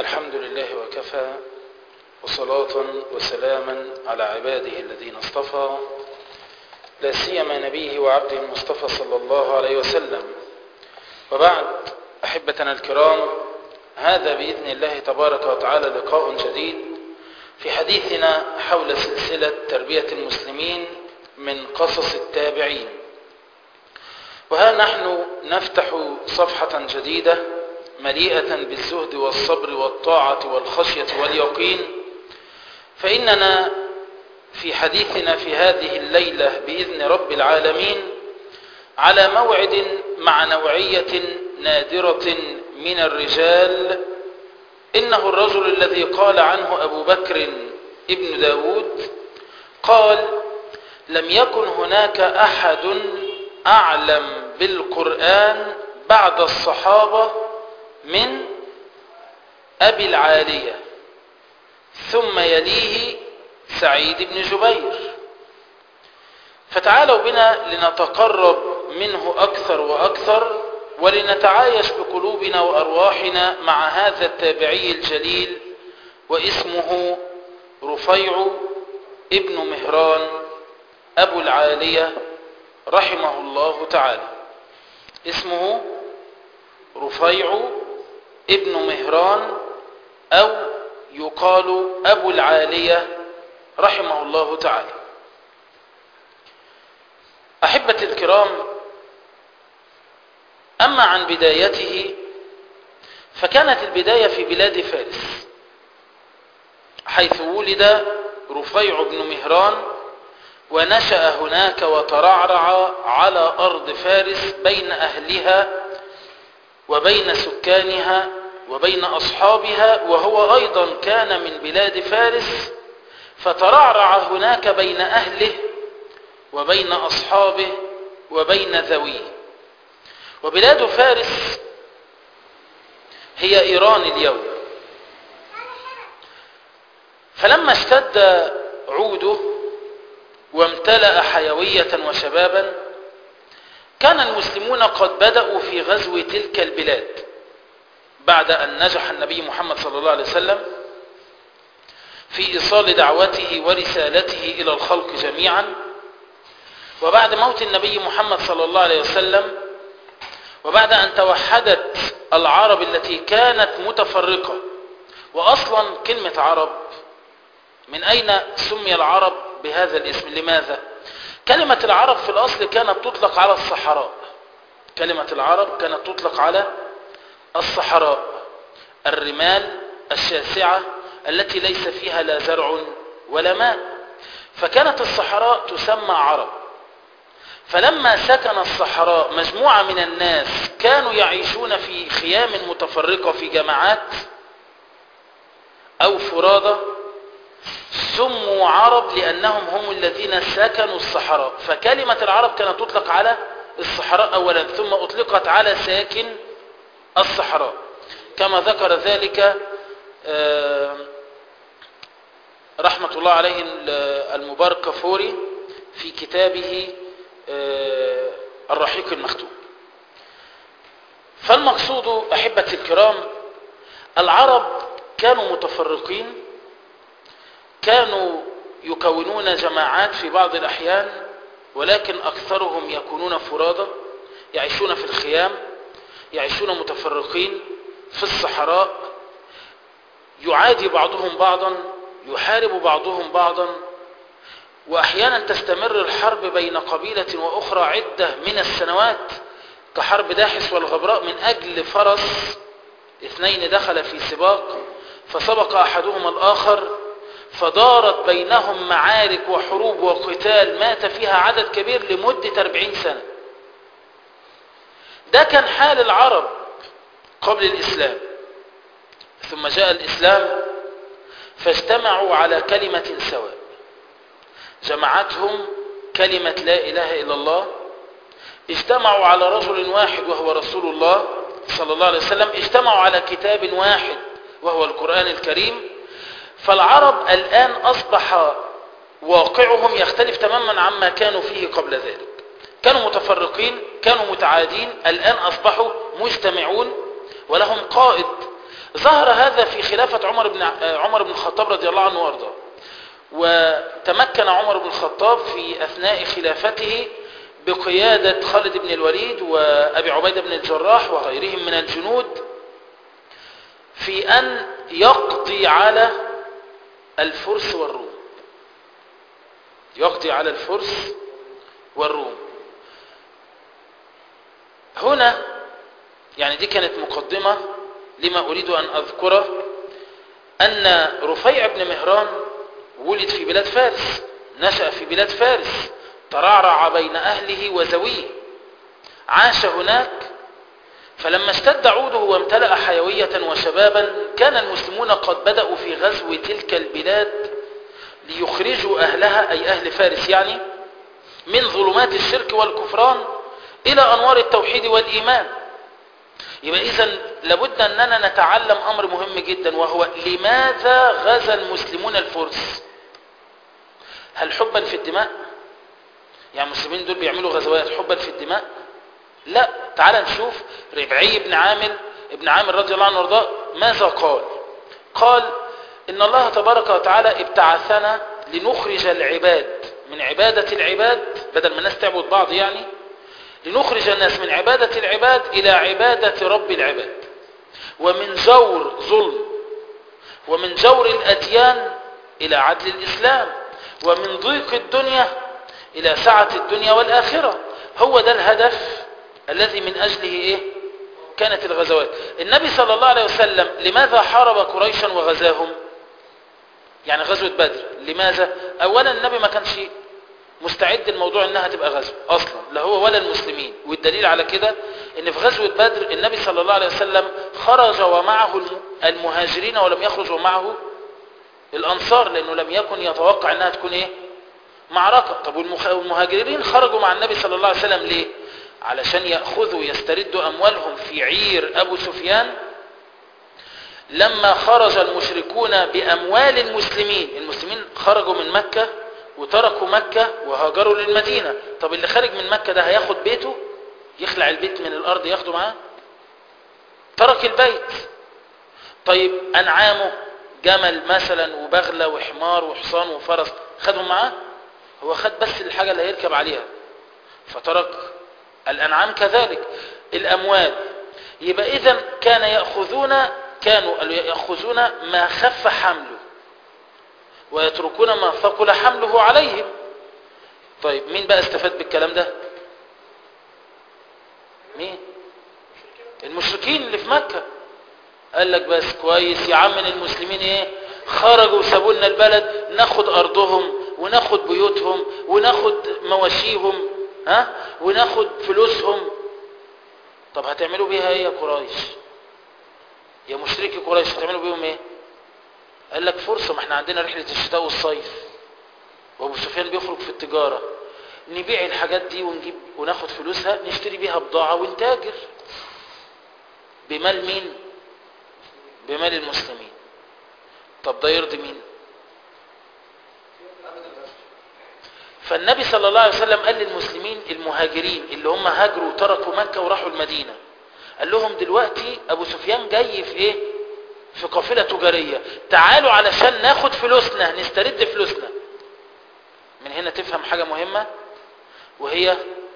الحمد لله وكفى وصلاة وسلاما على عباده الذين اصطفى لا سيما نبيه وعبده المصطفى صلى الله عليه وسلم وبعد أحبتنا الكرام هذا بإذن الله تبارك وتعالى لقاء جديد في حديثنا حول سلسلة تربية المسلمين من قصص التابعين وها نحن نفتح صفحة جديدة مليئة بالزهد والصبر والطاعة والخشية واليقين فإننا في حديثنا في هذه الليلة بإذن رب العالمين على موعد مع نوعية نادرة من الرجال إنه الرجل الذي قال عنه أبو بكر ابن داود قال لم يكن هناك أحد أعلم بالقرآن بعد الصحابة من أبي العالية ثم يليه سعيد بن جبير فتعالوا بنا لنتقرب منه أكثر وأكثر ولنتعايش بقلوبنا وأرواحنا مع هذا التابعي الجليل واسمه رفيع ابن مهران أبو العالية رحمه الله تعالى اسمه رفيع ابن مهران أو يقال أبو العالية رحمه الله تعالى أحبة الكرام أما عن بدايته فكانت البداية في بلاد فارس حيث ولد رفيع بن مهران ونشأ هناك وترعرع على أرض فارس بين أهلها وبين سكانها وبين أصحابها وهو أيضا كان من بلاد فارس فترعرع هناك بين أهله وبين أصحابه وبين ذويه وبلاد فارس هي إيران اليوم فلما اشتد عوده وامتلأ حيوية وشبابا كان المسلمون قد بدأوا في غزو تلك البلاد بعد أن نجح النبي محمد صلى الله عليه وسلم في إيصال دعوته ورسالته إلى الخلق جميعا وبعد موت النبي محمد صلى الله عليه وسلم وبعد أن توحدت العرب التي كانت متفرقة وأصلا كلمة عرب من أين سمي العرب بهذا الاسم لماذا كلمة العرب في الأصل كانت تطلق على الصحراء كلمة العرب كانت تطلق على الصحراء الرمال الشاسعة التي ليس فيها لا زرع ولا ماء فكانت الصحراء تسمى عرب فلما سكن الصحراء مجموعة من الناس كانوا يعيشون في خيام متفرقة في جماعات أو فرادة سموا عرب لأنهم هم الذين سكنوا الصحراء فكلمة العرب كانت تطلق على الصحراء أولا ثم أطلقت على ساكن الصحراء كما ذكر ذلك رحمة الله عليه المبارك كفوري في كتابه الرحيق المختوم فالمقصود أحبة الكرام العرب كانوا متفرقين كانوا يكونون جماعات في بعض الأحيان ولكن أكثرهم يكونون فرادى يعيشون في الخيام يعيشون متفرقين في الصحراء يعادي بعضهم بعضا يحارب بعضهم بعضا وأحيانا تستمر الحرب بين قبيلة وأخرى عدة من السنوات كحرب داحس والغبراء من أجل فرس اثنين دخل في سباق فسبق أحدهما الآخر فدارت بينهم معارك وحروب وقتال مات فيها عدد كبير لمدة 40 سنة ده كان حال العرب قبل الإسلام ثم جاء الإسلام فاجتمعوا على كلمة سواء جمعتهم كلمة لا إله إلا الله اجتمعوا على رجل واحد وهو رسول الله صلى الله عليه وسلم اجتمعوا على كتاب واحد وهو القرآن الكريم فالعرب الآن أصبح واقعهم يختلف تماما عما كانوا فيه قبل ذلك كانوا متفرقين كانوا متعادين الآن أصبحوا مجتمعون ولهم قائد ظهر هذا في خلافة عمر بن عمر بن الخطاب رضي الله عنه وارضاه وتمكن عمر بن الخطاب في أثناء خلافته بقيادة خالد بن الوليد وأبي عبيدة بن الجراح وغيرهم من الجنود في أن يقضي على الفرس والروم يقضي على الفرس والروم هنا يعني دي كانت مقدمة لما أريد أن أذكره أن رفيع بن مهران ولد في بلاد فارس نشأ في بلاد فارس ترعرع بين أهله وزويه عاش هناك فلما اشتد عوده وامتلأ حيوية وشبابا كان المسلمون قد بدأوا في غزو تلك البلاد ليخرجوا أهلها أي أهل فارس يعني من ظلمات الشرك والكفران إلى أنوار التوحيد والإيمان يبقى إذا لابد أننا نتعلم أمر مهم جدا وهو لماذا غزا المسلمون الفرس هل حبا في الدماء يعني المسلمين دول بيعملوا غزوات حبا في الدماء لا تعال نشوف ربعي بن عامر ابن عامر رضي الله عنه وارضاه ماذا قال قال إن الله تبارك وتعالى ابتعثنا لنخرج العباد من عبادة العباد بدل ما الناس تعبد بعض يعني لنخرج الناس من عبادة العباد إلى عبادة رب العباد ومن جور ظلم ومن جور الأديان إلى عدل الإسلام ومن ضيق الدنيا إلى سعة الدنيا والآخرة هو ده الهدف الذي من أجله إيه؟ كانت الغزوات النبي صلى الله عليه وسلم لماذا حارب قريشا وغزاهم يعني غزوة بدر لماذا أولا النبي ما كانش مستعد الموضوع انها تبقى غزو اصلا لا هو ولا المسلمين والدليل على كده ان في غزوة بدر النبي صلى الله عليه وسلم خرج ومعه المهاجرين ولم يخرج ومعه الانصار لانه لم يكن يتوقع انها تكون ايه معركة طب والمهاجرين خرجوا مع النبي صلى الله عليه وسلم ليه علشان يأخذوا يستردوا اموالهم في عير ابو سفيان لما خرج المشركون باموال المسلمين المسلمين خرجوا من مكة وتركوا مكة وهاجروا للمدينة طب اللي خارج من مكة ده هياخد بيته يخلع البيت من الأرض ياخده معاه ترك البيت طيب أنعامه جمل مثلا وبغلة وحمار وحصان وفرس خدهم معاه هو خد بس الحاجة اللي هيركب عليها فترك الأنعام كذلك الأموال يبقى إذا كان يأخذون كانوا يأخذون ما خف حمله ويتركون ما ثقل حمله عليهم طيب مين بقى استفاد بالكلام ده مين المشركين اللي في مكة قال لك بس كويس يا عم المسلمين ايه خرجوا وسابوا لنا البلد ناخد ارضهم وناخد بيوتهم وناخد مواشيهم ها وناخد فلوسهم طب هتعملوا بيها ايه يا قريش يا مشركي قريش هتعملوا بيهم ايه قال لك فرصة ما احنا عندنا رحلة الشتاء والصيف وابو سفيان بيخرج في التجارة نبيع الحاجات دي ونجيب وناخد فلوسها نشتري بيها بضاعة ونتاجر بمال مين بمال المسلمين طب ده يرضي مين فالنبي صلى الله عليه وسلم قال للمسلمين المهاجرين اللي هم هاجروا وتركوا مكة وراحوا المدينة قال لهم دلوقتي ابو سفيان جاي في ايه في قافلة تجارية تعالوا علشان ناخد فلوسنا نسترد فلوسنا من هنا تفهم حاجة مهمة وهي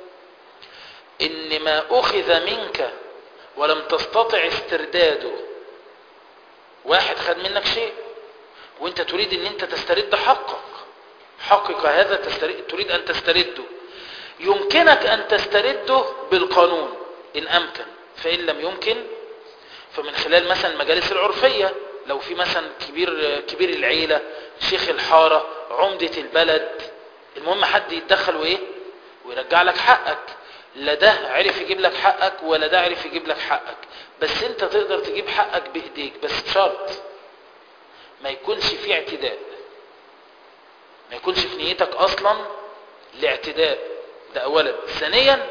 ان ما اخذ منك ولم تستطع استرداده واحد خد منك شيء وانت تريد ان انت تسترد حقك حقك هذا تسترد تريد ان تسترده يمكنك ان تسترده بالقانون ان امكن فان لم يمكن فمن خلال مثلا المجالس العرفية لو في مثلا كبير كبير العيلة شيخ الحارة عمدة البلد المهم حد يتدخل وايه ويرجع لك حقك لا ده عرف يجيب لك حقك ولا ده عرف يجيب لك حقك بس انت تقدر تجيب حقك بايديك بس بشرط ما يكونش في اعتداء ما يكونش في نيتك اصلا الاعتداء ده اولا ثانيا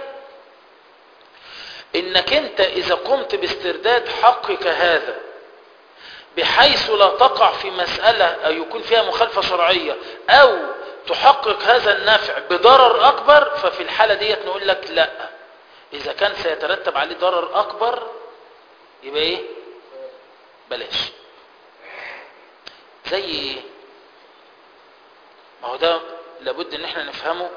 انك انت اذا قمت باسترداد حقك هذا بحيث لا تقع في مسألة او يكون فيها مخالفة شرعية او تحقق هذا النفع بضرر اكبر ففي الحالة ديت نقول لك لا اذا كان سيترتب عليه ضرر اكبر يبقى ايه بلاش زي ايه ما هو ده لابد ان احنا نفهمه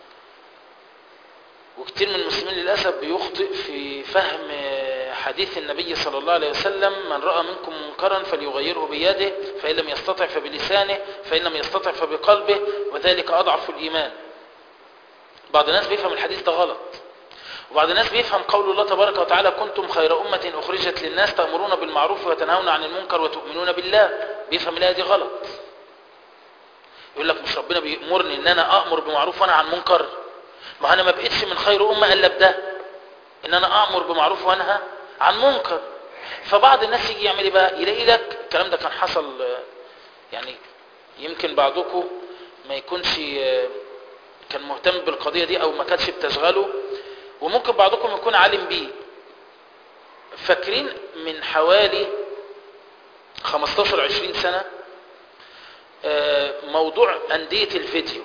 وكتير من المسلمين للأسف بيخطئ في فهم حديث النبي صلى الله عليه وسلم من رأى منكم منكرا فليغيره بيده فإن لم يستطع فبلسانه فإن لم يستطع فبقلبه وذلك أضعف الإيمان بعض الناس بيفهم الحديث ده غلط وبعض الناس بيفهم قول الله تبارك وتعالى كنتم خير أمة أخرجت للناس تأمرون بالمعروف وتنهون عن المنكر وتؤمنون بالله بيفهم الآية دي غلط يقول لك مش ربنا بيأمرني ان انا أأمر بمعروف وانا عن منكر ما انا ما بقيتش من خير أمة الا بده ان انا أأمر بمعروف وانهى عن منكر فبعض الناس يجي يعمل ايه بقى يلاقي لك الكلام ده كان حصل يعني يمكن بعضكم ما يكونش كان مهتم بالقضية دي او ما كانش بتشغله وممكن بعضكم يكون عالم بيه فاكرين من حوالي 15 20 سنة موضوع أندية الفيديو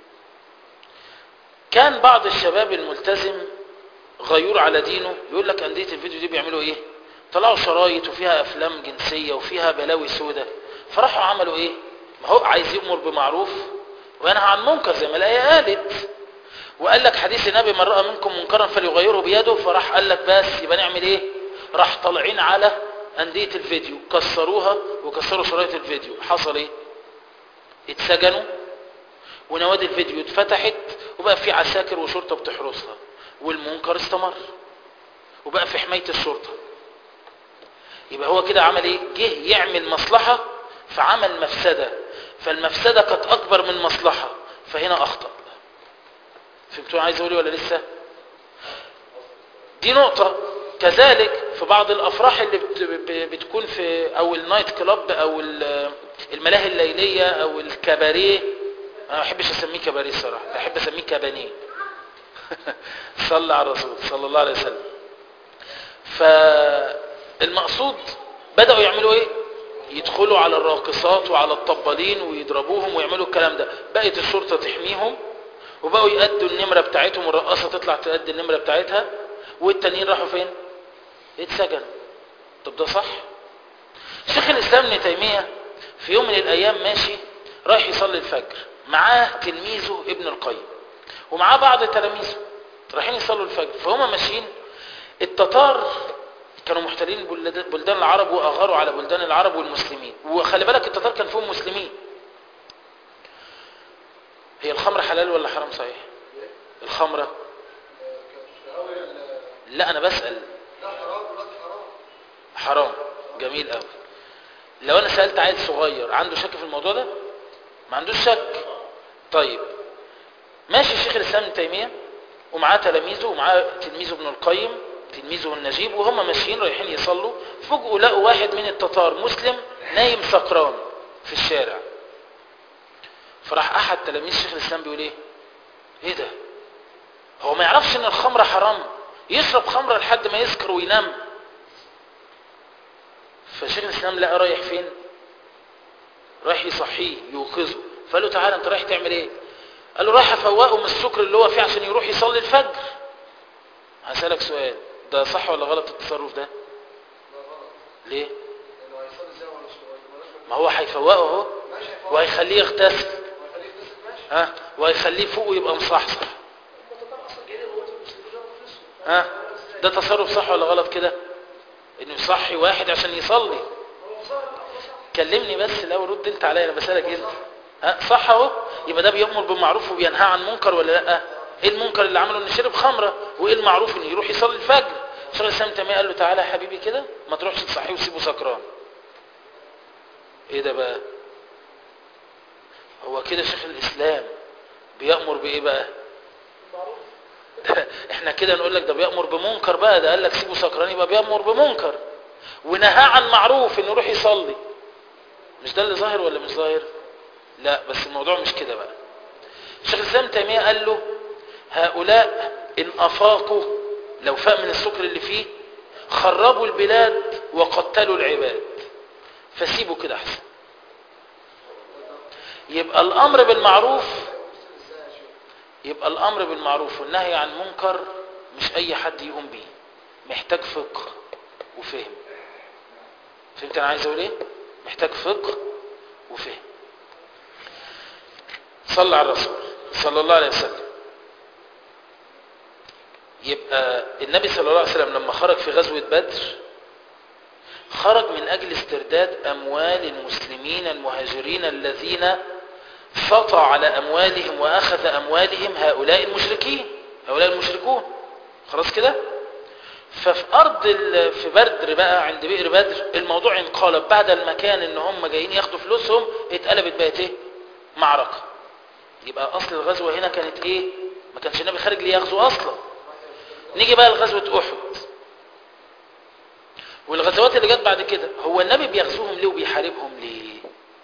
كان بعض الشباب الملتزم غيور على دينه يقول لك أندية الفيديو دي بيعملوا ايه طلعوا شرايط وفيها أفلام جنسية وفيها بلاوي سودة فراحوا عملوا ايه ما هو عايز يأمر بمعروف وينهى عن منكر زي ما الآية قالت وقال لك حديث النبي من رأى منكم منكرا فليغيره بيده فراح قال لك بس يبقى نعمل ايه راح طالعين على أندية الفيديو كسروها وكسروا شرايط الفيديو حصل ايه اتسجنوا ونوادي الفيديو اتفتحت وبقى في عساكر وشرطة بتحرسها والمنكر استمر وبقى في حماية الشرطة يبقى هو كده عمل ايه جه يعمل مصلحة فعمل مفسدة فالمفسدة كانت اكبر من مصلحة فهنا اخطأ فهمتوا عايز اقول ولا لسه دي نقطة كذلك في بعض الافراح اللي بتكون في او النايت كلاب او الملاهي الليلية او الكباريه انا ما بحبش اسميه كباريه الصراحة بحب اسميه كبانيه صلى على الرسول صلى الله عليه وسلم فالمقصود بدأوا يعملوا ايه يدخلوا على الراقصات وعلى الطبالين ويضربوهم ويعملوا الكلام ده بقت الشرطة تحميهم وبقوا يأدوا النمرة بتاعتهم والرقاصة تطلع تأدي النمرة بتاعتها والتانيين راحوا فين اتسجنوا طب ده صح شيخ الإسلام ابن تيمية في يوم من الأيام ماشي رايح يصلي الفجر معاه تلميذه ابن القيم ومعاه بعض تلاميذه رايحين يصلوا الفجر فهم ماشيين التتار كانوا محتلين بلدان العرب واغاروا على بلدان العرب والمسلمين وخلي بالك التتار كان فيهم مسلمين هي الخمر حلال ولا حرام صحيح الخمرة لا انا بسأل حرام جميل قوي لو انا سألت عيل صغير عنده شك في الموضوع ده ما عندوش شك طيب ماشي شيخ الاسلام ابن تيميه ومعاه تلاميذه ومعاه تلميذه ابن القيم تلميذه النجيب وهم ماشيين رايحين يصلوا فجأوا لقوا واحد من التتار مسلم نايم سكران في الشارع فراح احد تلاميذ شيخ الاسلام بيقول ايه ايه ده هو ما يعرفش ان الخمره حرام يشرب خمره لحد ما يسكر وينام فشيخ الاسلام لقى رايح فين رايح يصحيه يوقظه فقال له تعالى انت رايح تعمل ايه قال له رايح افوقه من السكر اللي هو فيه عشان يروح يصلي الفجر هسألك سؤال ده صح ولا غلط التصرف ده ليه ما هو هيفوقه اهو وهيخليه يغتسل ها وهيخليه فوق ويبقى مصحصح ها ده تصرف صح ولا غلط كده انه يصحي واحد عشان يصلي كلمني بس لو رد انت عليا انا بسالك انت ها صح اهو يبقى ده بيامر بالمعروف وبينهى عن منكر ولا لا ايه المنكر اللي عمله انه شرب خمره وايه المعروف انه يروح يصلي الفجر شيخ الاسلام تيميه قال له تعالى يا حبيبي كده ما تروحش تصحيه وتسيبه سكران ايه ده بقى هو كده شيخ الاسلام بيامر بايه بقى احنا كده نقول لك ده بيامر بمنكر بقى ده قال لك سيبه سكران يبقى بيامر بمنكر ونهى عن معروف انه يروح يصلي مش ده اللي ظاهر ولا مش ظاهر لا بس الموضوع مش كده بقى شيخ الاسلام تيميه قال له هؤلاء ان افاقوا لو فاق من السكر اللي فيه خربوا البلاد وقتلوا العباد فسيبوا كده احسن يبقى الامر بالمعروف يبقى الامر بالمعروف والنهي عن منكر مش اي حد يقوم بيه محتاج فقه وفهم فهمت انا عايز اقول ايه محتاج فقه وفهم صلى على الرسول صلى الله عليه وسلم يبقى النبي صلى الله عليه وسلم لما خرج في غزوة بدر خرج من أجل استرداد أموال المسلمين المهاجرين الذين سطى على أموالهم وأخذ أموالهم هؤلاء المشركين هؤلاء المشركون خلاص كده ففي أرض ال- في بدر بقى عند بئر بدر الموضوع انقلب بعد المكان ان هم جايين ياخدوا فلوسهم اتقلبت بقت ايه معركة يبقى أصل الغزوة هنا كانت ايه ما كانش النبي خارج ليغزو أصلا نيجي بقى لغزوة أحد والغزوات اللي جت بعد كده هو النبي بيغزوهم ليه وبيحاربهم ليه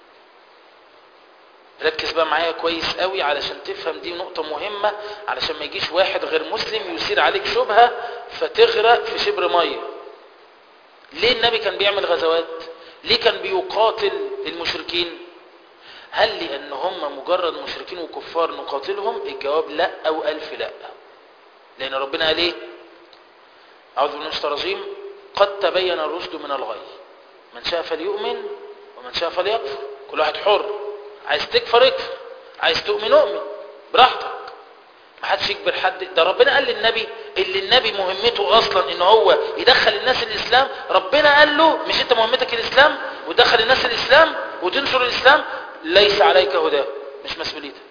ركز بقى معايا كويس قوي علشان تفهم دي نقطة مهمة علشان ما يجيش واحد غير مسلم يثير عليك شبهة فتغرق في شبر مية ليه النبي كان بيعمل غزوات ليه كان بيقاتل المشركين هل لأن هم مجرد مشركين وكفار نقاتلهم الجواب لا أو ألف لا لأن ربنا قال ايه أعوذ بالله من الشيطان الرجيم قد تبين الرشد من الغي من شاء فليؤمن ومن شاء فليكفر كل واحد حر عايز تكفر اكفر عايز تؤمن اؤمن براحتك ما حدش يجبر حد ده ربنا قال للنبي اللي النبي مهمته اصلا ان هو يدخل الناس الاسلام ربنا قال له مش انت مهمتك الاسلام وتدخل الناس الاسلام وتنشر الاسلام ليس عليك هداه مش مسؤوليتك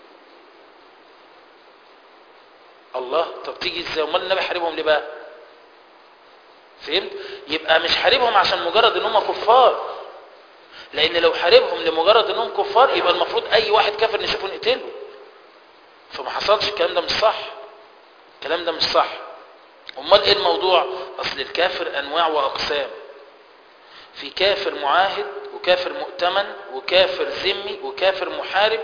الله طب تيجي ازاي امال النبي حاربهم ليه بقى فهمت يبقى مش حاربهم عشان مجرد ان هم كفار لان لو حاربهم لمجرد انهم كفار يبقى المفروض اي واحد كافر نشوفه نقتله فما حصلش الكلام ده مش صح الكلام ده مش صح امال ايه الموضوع اصل الكافر انواع واقسام في كافر معاهد وكافر مؤتمن وكافر ذمي وكافر محارب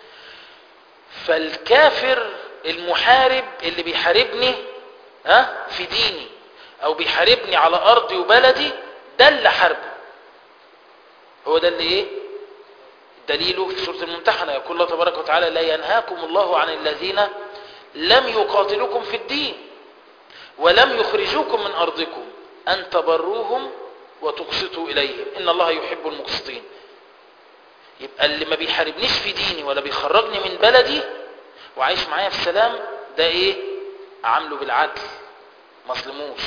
فالكافر المحارب اللي بيحاربني ها في ديني او بيحاربني على ارضي وبلدي ده اللي حاربه هو ده اللي ايه دليله في سورة الممتحنة يقول الله تبارك وتعالى لا ينهاكم الله عن الذين لم يقاتلوكم في الدين ولم يخرجوكم من أرضكم أن تبروهم وتقسطوا إليهم إن الله يحب المقسطين يبقى اللي ما بيحاربنيش في ديني ولا بيخرجني من بلدي وعايش معايا في سلام ده ايه عامله بالعدل ما ظلموش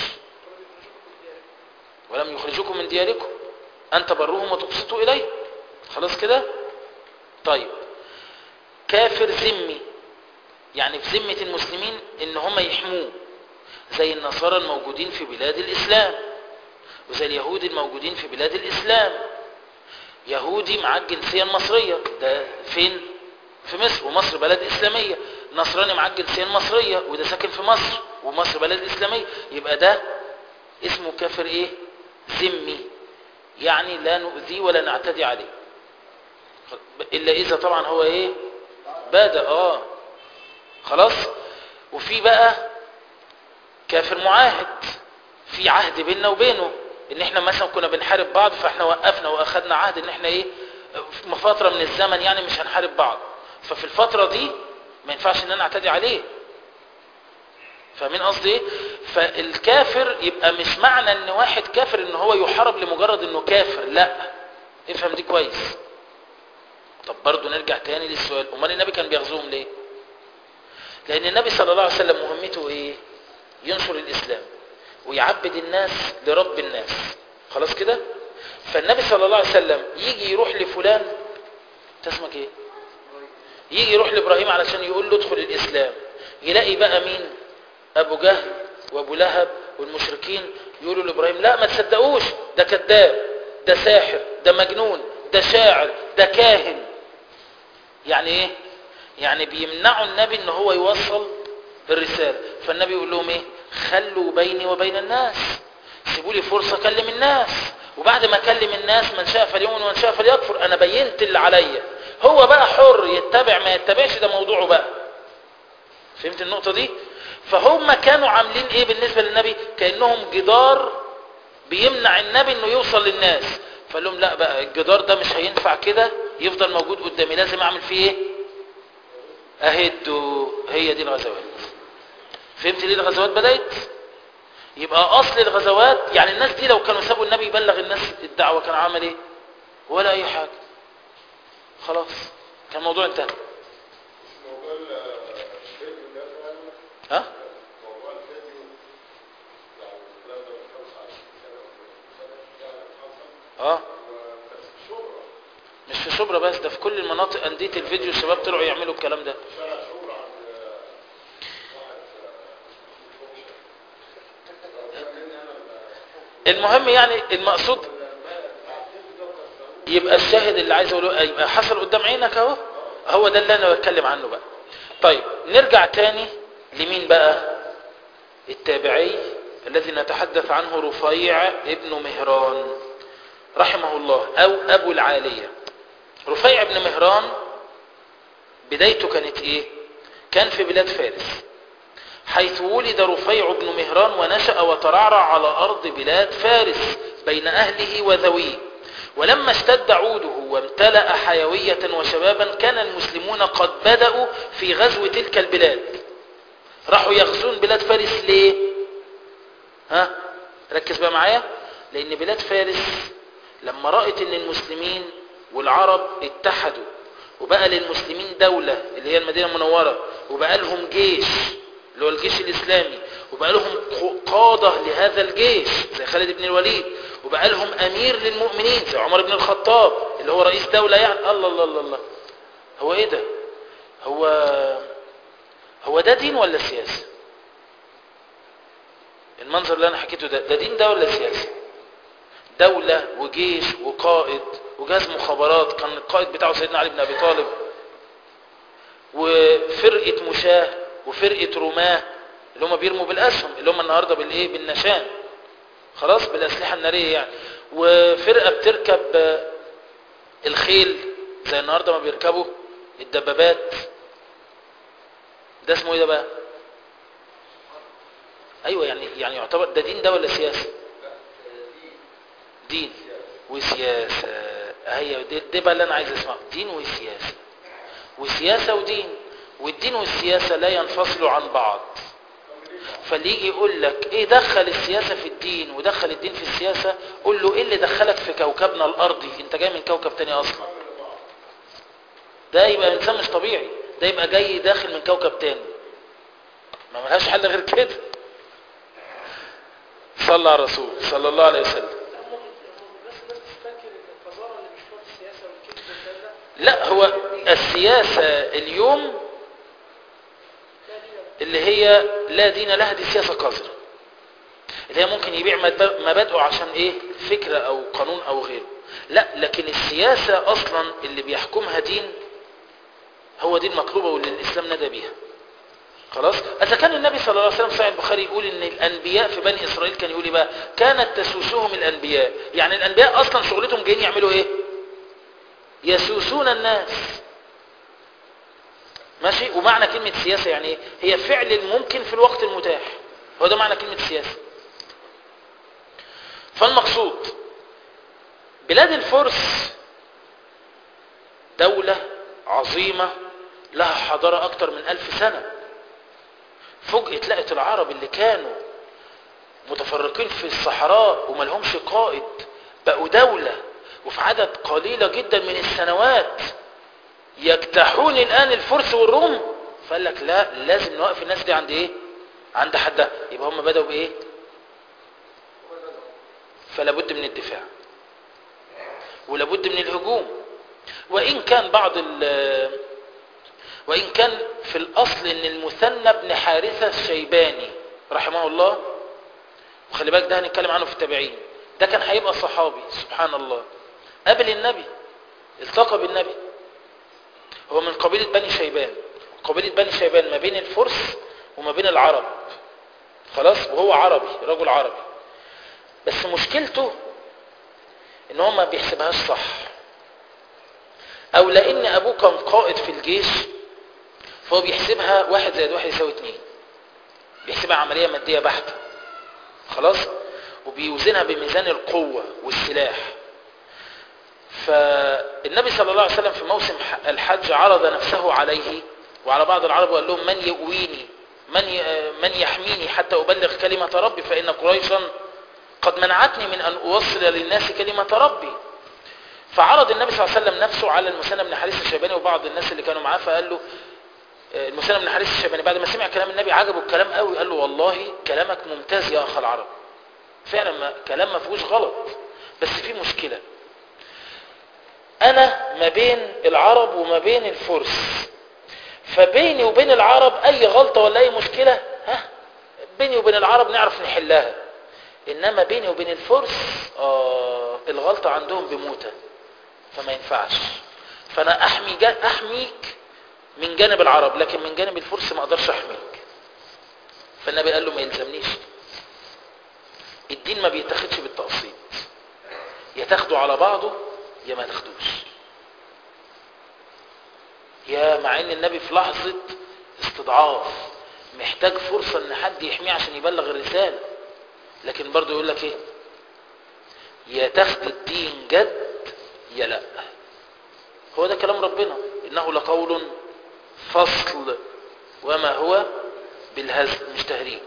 ولم يخرجوكم من دياركم أن تبروهم وتقسطوا إليه خلاص كده طيب كافر ذمي يعني في ذمة المسلمين ان هم يحموه زي النصارى الموجودين في بلاد الإسلام وزي اليهود الموجودين في بلاد الإسلام يهودي معاه الجنسية المصرية ده فين في مصر ومصر بلد إسلامية نصراني معاه الجنسية المصرية وده ساكن في مصر ومصر بلد إسلامية يبقى ده اسمه كافر ايه ذمي يعني لا نؤذيه ولا نعتدي عليه إلا إذا طبعا هو إيه بادئ آه خلاص وفي بقى كافر معاهد في عهد بيننا وبينه ان احنا مثلا كنا بنحارب بعض فاحنا وقفنا واخدنا عهد ان احنا ايه في فترة من الزمن يعني مش هنحارب بعض ففي الفترة دي ما ينفعش ان انا اعتدي عليه فاهمين قصدي ايه فالكافر يبقى مش معنى ان واحد كافر ان هو يحارب لمجرد انه كافر لا افهم دي كويس طب برضو نرجع تاني للسؤال امال النبي كان بيغزوهم ليه لان النبي صلى الله عليه وسلم مهمته ايه ينشر الاسلام ويعبد الناس لرب الناس خلاص كده فالنبي صلى الله عليه وسلم يجي يروح لفلان تسمك ايه يجي يروح لابراهيم علشان يقول له ادخل الاسلام يلاقي بقى مين ابو جهل وابو لهب والمشركين يقولوا لابراهيم لا ما تصدقوش ده كذاب ده ساحر ده مجنون ده شاعر ده كاهن يعني ايه يعني بيمنعوا النبي ان هو يوصل الرسالة فالنبي يقول لهم ايه خلوا بيني وبين الناس سيبوا لي فرصة اكلم الناس وبعد ما اكلم الناس من شاء فليؤمن ومن شاء فليكفر انا بينت اللي عليا هو بقى حر يتبع ما يتبعش ده موضوعه بقى فهمت النقطة دي فهم كانوا عاملين ايه بالنسبة للنبي كأنهم جدار بيمنع النبي انه يوصل للناس فقال لهم لا بقى الجدار ده مش هينفع كده يفضل موجود قدامي لازم اعمل فيه ايه اهده هي دي الغزوات فهمت ليه الغزوات بدأت يبقى اصل الغزوات يعني الناس دي لو كانوا سابوا النبي يبلغ الناس الدعوه كان عمل ايه ولا اي حاجه خلاص كان الموضوع انتهى موضوع الفيديو ده فعلا ها موضوع الفيديو يعني الكلام ده من 25 سنة ولا 30 سنة فعلا حصل اه بس شهرة مش في شبرا بس ده في كل المناطق انديه الفيديو الشباب طلعوا يعملوا الكلام ده شارع شهرة عند واحد فوكشن مني أنا المهم يعني المقصود بتاع الفيديو ده وكسروه يبقى الشاهد اللي عايز اقوله يبقى حصل قدام عينك اهو هو ده اللي انا بتكلم عنه بقى طيب نرجع تاني لمين بقى التابعي الذي نتحدث عنه رفيع ابن مهران رحمه الله او ابو العالية رفيع ابن مهران بدايته كانت ايه كان في بلاد فارس حيث ولد رفيع بن مهران ونشأ وترعرع على أرض بلاد فارس بين أهله وذويه ولما اشتد عوده وامتلأ حيوية وشبابا كان المسلمون قد بدأوا في غزو تلك البلاد راحوا يغزون بلاد فارس ليه ها ركز بقى معايا لأن بلاد فارس لما رأت ان المسلمين والعرب اتحدوا وبقى للمسلمين دولة اللي هي المدينة المنورة وبقى لهم جيش اللي هو الجيش الإسلامي وبقى لهم قادة لهذا الجيش زي خالد بن الوليد وبقى لهم أمير للمؤمنين زي عمر بن الخطاب اللي هو رئيس دولة يعني الله الله الله, الله. هو إيه ده هو هو ده دين ولا سياسة المنظر اللي أنا حكيته ده ده دين ده ولا سياسة دولة وجيش وقائد وجهاز مخابرات كان القائد بتاعه سيدنا علي بن أبي طالب وفرقة مشاه وفرقة رماه اللي هم بيرموا بالأسهم اللي هم النهاردة بالإيه بالنشان خلاص بالأسلحة النارية يعني وفرقة بتركب الخيل زي النهاردة ما بيركبوا الدبابات ده اسمه ايه ده بقى ايوه يعني يعني يعتبر ده دين ده ولا سياسه دين وسياسه هي دي, دي بقى اللي انا عايز اسمعه دين وسياسه وسياسه ودين والدين والسياسه لا ينفصلوا عن بعض فاللي يجي يقول لك ايه دخل السياسه في الدين ودخل الدين في السياسه قول له ايه اللي دخلك في كوكبنا الارضي انت جاي من كوكب تاني اصلا ده يبقى انسان مش طبيعي ده يبقى جاي داخل من كوكب تاني ما ملهاش حل غير كده صلى على الرسول صلى الله عليه وسلم لا هو السياسة اليوم اللي هي لا دين لها دي سياسة قذرة اللي هي ممكن يبيع مبادئه عشان ايه فكرة او قانون او غيره لا لكن السياسة اصلا اللي بيحكمها دين هو دي المطلوبة واللي الاسلام ندى بيها خلاص اذا كان النبي صلى الله عليه وسلم صحيح البخاري يقول ان الانبياء في بني اسرائيل كان يقول بقى كانت تسوسهم الانبياء يعني الانبياء اصلا شغلتهم جايين يعملوا ايه يسوسون الناس ماشي ومعنى كلمة سياسة يعني ايه هي فعل الممكن في الوقت المتاح هو ده معنى كلمة سياسة فالمقصود بلاد الفرس دولة عظيمة لها حضارة أكتر من ألف سنة فجأة لقت العرب اللي كانوا متفرقين في الصحراء وما لهمش قائد بقوا دولة وفي عدد قليلة جدا من السنوات يجتاحون الآن الفرس والروم فقال لك لا لازم نوقف الناس دي عند ايه عند حدها يبقى هم بدأوا بايه فلا بد من الدفاع ولا بد من الهجوم وإن كان بعض وإن كان في الأصل أن المثنى بن حارثة الشيباني رحمه الله وخلي بالك ده هنتكلم عنه في التابعين ده كان هيبقى صحابي سبحان الله قابل النبي التقى بالنبي هو من قبيلة بني شيبان قبيلة بني شيبان ما بين الفرس وما بين العرب خلاص وهو عربي رجل عربي بس مشكلته ان هو ما بيحسبهاش صح او لان ابوه كان قائد في الجيش فهو بيحسبها واحد زائد واحد يساوي اتنين بيحسبها عملية مادية بحتة خلاص وبيوزنها بميزان القوة والسلاح فالنبي صلى الله عليه وسلم في موسم الحج عرض نفسه عليه وعلى بعض العرب وقال لهم من يؤويني من ي- من يحميني حتى أبلغ كلمة ربي فإن قريشا قد منعتني من أن أوصل للناس كلمة ربي فعرض النبي صلى الله عليه وسلم نفسه على المثنى بن حارث الشيباني وبعض الناس اللي كانوا معاه فقال له آه، المثنى بن حارث الشيباني بعد ما سمع كلام النبي عجبه الكلام قوي قال له والله كلامك ممتاز يا أخ العرب فعلا ما كلام ما فيهوش غلط بس في مشكلة أنا ما بين العرب وما بين الفرس فبيني وبين العرب أي غلطة ولا أي مشكلة ها بيني وبين العرب نعرف نحلها إنما بيني وبين الفرس آه الغلطة عندهم بموتة فما ينفعش فأنا أحمي جا أحميك من جانب العرب لكن من جانب الفرس ما أقدرش أحميك فالنبي قال له ما يلزمنيش الدين ما بيتاخدش بالتقسيط يا تاخده على بعضه يا ما تاخدوش يا مع ان النبي في لحظة استضعاف محتاج فرصة ان حد يحميه عشان يبلغ الرسالة لكن برضه يقول لك ايه يا تاخد الدين جد يا لا هو ده كلام ربنا انه لقول فصل وما هو بالهزل مش تهريج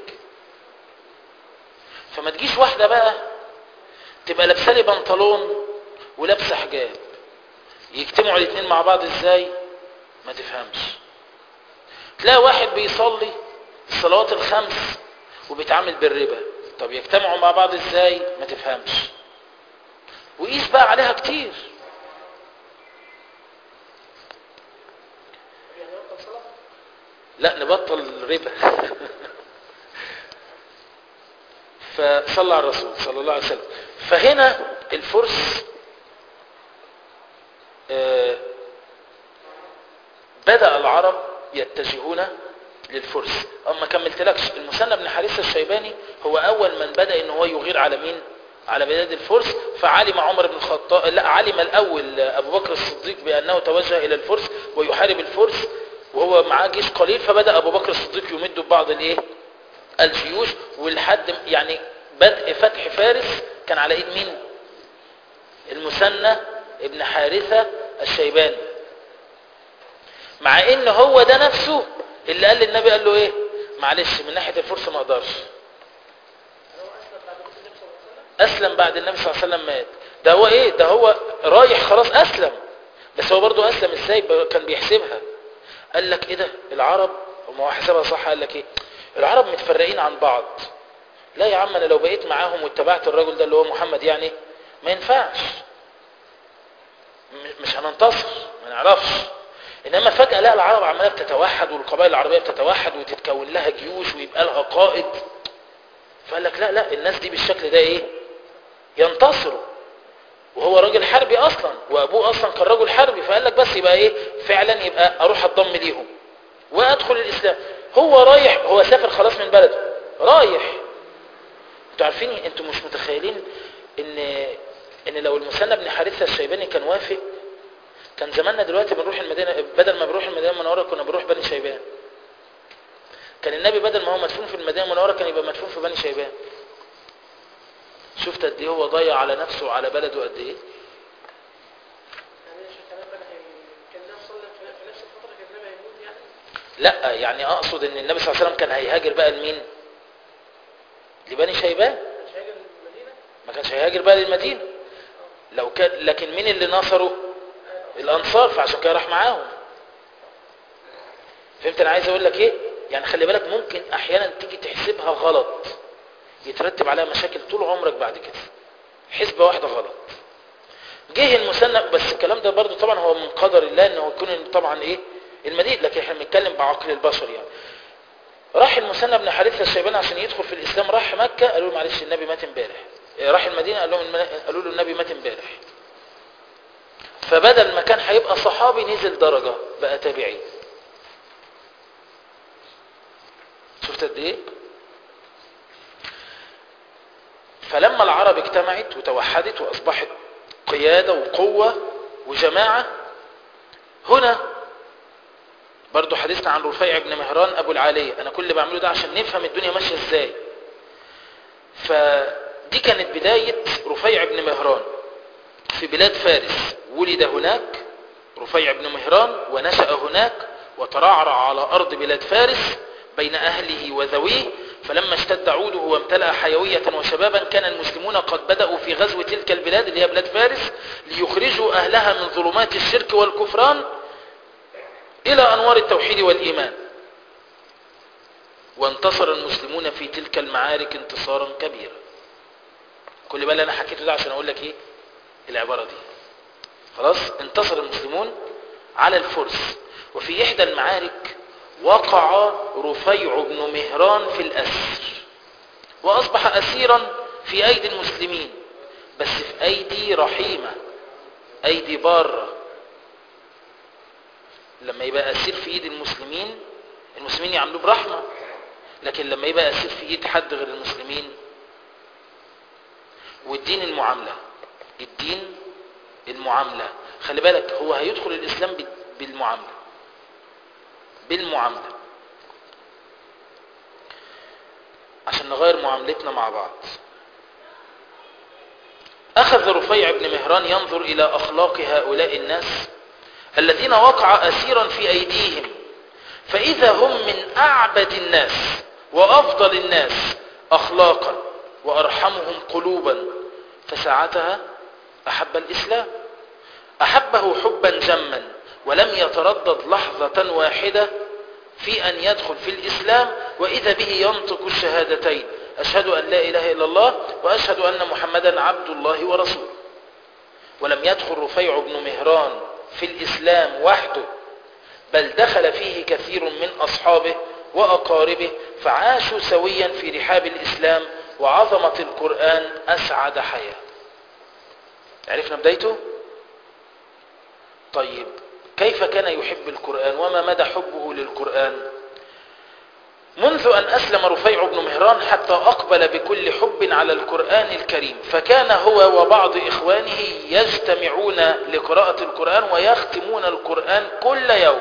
فما تجيش واحدة بقى تبقى لابسه لي بنطلون ولابسه حجاب يجتمعوا الاثنين مع بعض ازاي ما تفهمش تلاقي واحد بيصلي الصلوات الخمس وبيتعامل بالربا طب يجتمعوا مع بعض ازاي ما تفهمش وقيس بقى عليها كتير يعني يبطل صلاة لا نبطل ربا فصلى على الرسول صلى الله عليه وسلم فهنا الفرس آه، بدأ العرب يتجهون للفرس اما كملتلكش المثنى بن حارثة الشيباني هو اول من بدأ ان هو يغير على مين على بلاد الفرس فعلم عمر بن الخطاب لا علم الاول ابو بكر الصديق بانه توجه الى الفرس ويحارب الفرس وهو معاه جيش قليل فبدأ ابو بكر الصديق يمد ببعض الايه الجيوش والحد يعني بدء فتح فارس كان على ايد مين المثنى ابن حارثة الشيباني مع ان هو ده نفسه اللي قال للنبي قال له ايه معلش من ناحية الفرس ما اقدرش هو أسلم بعد موت النبي صلى الله عليه وسلم اسلم بعد النبي صلى الله عليه وسلم مات ده هو ايه ده هو رايح خلاص اسلم بس هو برضو اسلم ازاي ب- كان بيحسبها قال لك ايه ده العرب وما هو حسبها صح قال لك ايه العرب متفرقين عن بعض لا يا عم انا لو بقيت معاهم واتبعت الرجل ده اللي هو محمد يعني ما ينفعش م- مش هننتصر ما نعرفش انما فجأة لا العرب عمالة بتتوحد والقبائل العربية بتتوحد وتتكون لها جيوش ويبقى لها قائد فقال لك لا لا الناس دي بالشكل ده ايه ينتصروا وهو راجل حربي اصلا وابوه اصلا كان رجل حربي فقال لك بس يبقى ايه فعلا يبقى اروح اتضم ليهم وادخل الاسلام هو رايح هو سافر خلاص من بلده رايح انتوا عارفين انتوا مش متخيلين ان ان لو المثنى بن حارثه الشيباني كان وافق كان زماننا دلوقتي بنروح المدينه بدل ما بنروح المدينه المنوره كنا بنروح بني شيبان كان النبي بدل ما هو مدفون في المدينه المنوره كان يبقى مدفون في بني شيبان شفت قد ايه هو ضيع على نفسه وعلى بلده قد ايه يعني يا شيخ كلام بقى هي- كان النبي صلى الله عليه وسلم في نفس الفترة كان النبي هيموت يعني لا يعني اقصد ان النبي صلى الله عليه وسلم كان هيهاجر بقى لمين لبني شيبان مش هيجي المدينة ما كانش هيهاجر بقى للمدينه لو كان لكن مين اللي نصره الانصار فعشان كده راح معاهم فهمت انا عايز اقول لك ايه يعني خلي بالك ممكن احيانا تيجي تحسبها غلط يترتب عليها مشاكل طول عمرك بعد كده حسبة واحدة غلط جه المثنى بس الكلام ده برضو طبعا هو من قدر الله انه يكون طبعا ايه المدينة لكن احنا بنتكلم بعقل البشر يعني راح المثنى بن حارثة الشيباني عشان يدخل في الاسلام راح مكة قالوا له معلش النبي مات امبارح إيه، راح المدينة قال لهم الم- قالوا له النبي مات امبارح فبدل ما كان هيبقى صحابي نزل درجة بقى تابعي شفت قد ايه فلما العرب اجتمعت وتوحدت واصبحت قيادة وقوة وجماعة هنا برضو حديثنا عن رفيع بن مهران ابو العالية انا كل اللي بعمله ده عشان نفهم الدنيا ماشية ازاي فدي كانت بداية رفيع بن مهران في بلاد فارس ولد هناك رفيع بن مهران ونشأ هناك وترعرع على أرض بلاد فارس بين أهله وذويه فلما اشتد عوده وامتلأ حيوية وشبابا كان المسلمون قد بدأوا في غزو تلك البلاد اللي هي بلاد فارس ليخرجوا أهلها من ظلمات الشرك والكفران إلى أنوار التوحيد والإيمان وانتصر المسلمون في تلك المعارك انتصارا كبيرا كل بال انا حكيته ده عشان اقول لك ايه العبارة دي خلاص انتصر المسلمون على الفرس وفي احدى المعارك وقع رفيع بن مهران في الاسر واصبح اسيرا في ايدي المسلمين بس في ايدي رحيمة ايدي بارة لما يبقى اسير في ايد المسلمين المسلمين يعملوه برحمة لكن لما يبقى اسير في ايد حد غير المسلمين والدين المعاملة الدين المعاملة خلي بالك هو هيدخل الإسلام بالمعاملة بالمعاملة عشان نغير معاملتنا مع بعض أخذ رفيع بن مهران ينظر إلى أخلاق هؤلاء الناس الذين وقع أسيرا في أيديهم فإذا هم من أعبد الناس وأفضل الناس أخلاقا وأرحمهم قلوبا فساعتها أحب الإسلام أحبه حبا جما ولم يتردد لحظة واحدة في أن يدخل في الإسلام وإذا به ينطق الشهادتين أشهد أن لا إله إلا الله وأشهد أن محمدا عبد الله ورسوله ولم يدخل رفيع بن مهران في الإسلام وحده بل دخل فيه كثير من أصحابه وأقاربه فعاشوا سويا في رحاب الإسلام وعظمة القرآن أسعد حياة عرفنا بدايته طيب كيف كان يحب القرآن وما مدى حبه للقرآن منذ أن أسلم رفيع بن مهران حتى أقبل بكل حب على القرآن الكريم فكان هو وبعض إخوانه يجتمعون لقراءة القرآن ويختمون القرآن كل يوم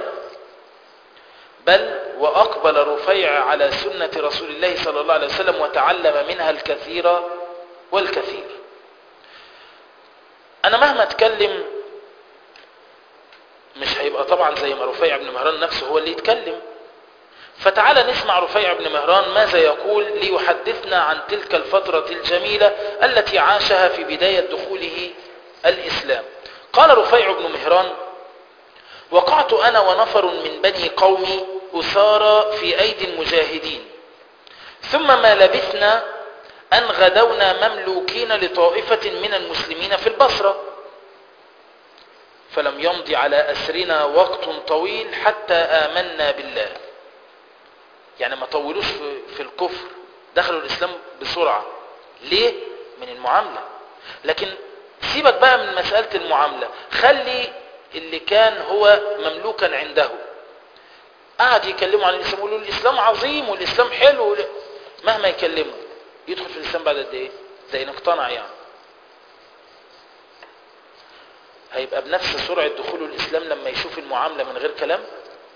بل وأقبل رفيع على سنة رسول الله صلى الله عليه وسلم وتعلم منها الكثير والكثير أنا مهما أتكلم مش هيبقى طبعا زي ما رفيع بن مهران نفسه هو اللي يتكلم فتعال نسمع رفيع بن مهران ماذا يقول ليحدثنا عن تلك الفترة الجميلة التي عاشها في بداية دخوله الإسلام قال رفيع بن مهران وقعت أنا ونفر من بني قومي أسارى في أيدي المجاهدين ثم ما لبثنا أن غدونا مملوكين لطائفة من المسلمين في البصرة فلم يمض على أسرنا وقت طويل حتى آمنا بالله يعني ما طولوش في الكفر دخلوا الإسلام بسرعة ليه؟ من المعاملة لكن سيبك بقى من مسألة المعاملة خلي اللي كان هو مملوكا عنده قعد يكلموا عن الإسلام يقولوا الإسلام عظيم والإسلام حلو مهما يكلموا يدخل في الإسلام بعد قد إيه؟ زي نقتنع يعني هيبقى بنفس سرعة دخوله الإسلام لما يشوف المعاملة من غير كلام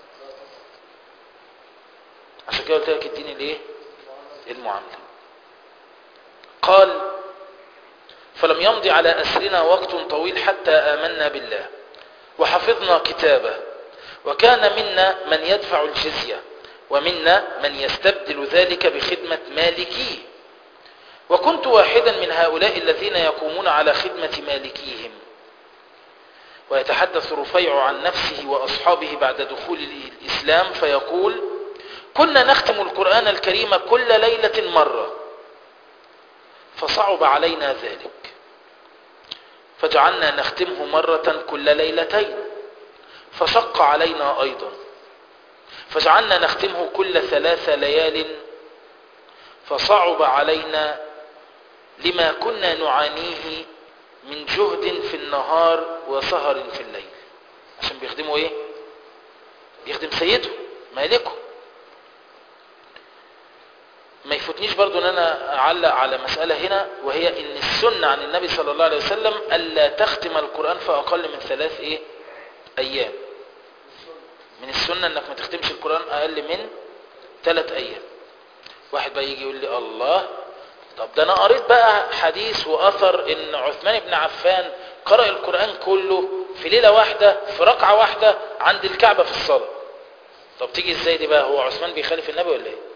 عشان كده قلت لك الدين الايه المعاملة قال فلم يمضي على أسرنا وقت طويل حتى آمنا بالله وحفظنا كتابه وكان منا من يدفع الجزية ومنا من يستبدل ذلك بخدمة مالكيه وكنت واحدا من هؤلاء الذين يقومون على خدمة مالكيهم ويتحدث رفيع عن نفسه وأصحابه بعد دخول الإسلام فيقول كنا نختم القرآن الكريم كل ليلة مرة فصعب علينا ذلك فجعلنا نختمه مرة كل ليلتين فشق علينا أيضا فجعلنا نختمه كل ثلاث ليال فصعب علينا لما كنا نعانيه من جهد في النهار وسهر في الليل عشان بيخدموا ايه بيخدم سيده مالكه ما يفوتنيش برضو ان انا اعلق على مسألة هنا وهي ان السنة عن النبي صلى الله عليه وسلم الا تختم القرآن في اقل من ثلاث ايه ايام من السنة انك ما تختمش القرآن اقل من ثلاث ايام واحد بقى يجي يقول لي الله طب ده انا قريت بقى حديث واثر ان عثمان بن عفان قرأ القرآن كله في ليلة واحدة في ركعة واحدة عند الكعبة في الصلاة طب تيجي ازاي دي بقى هو عثمان بيخالف النبي ولا ايه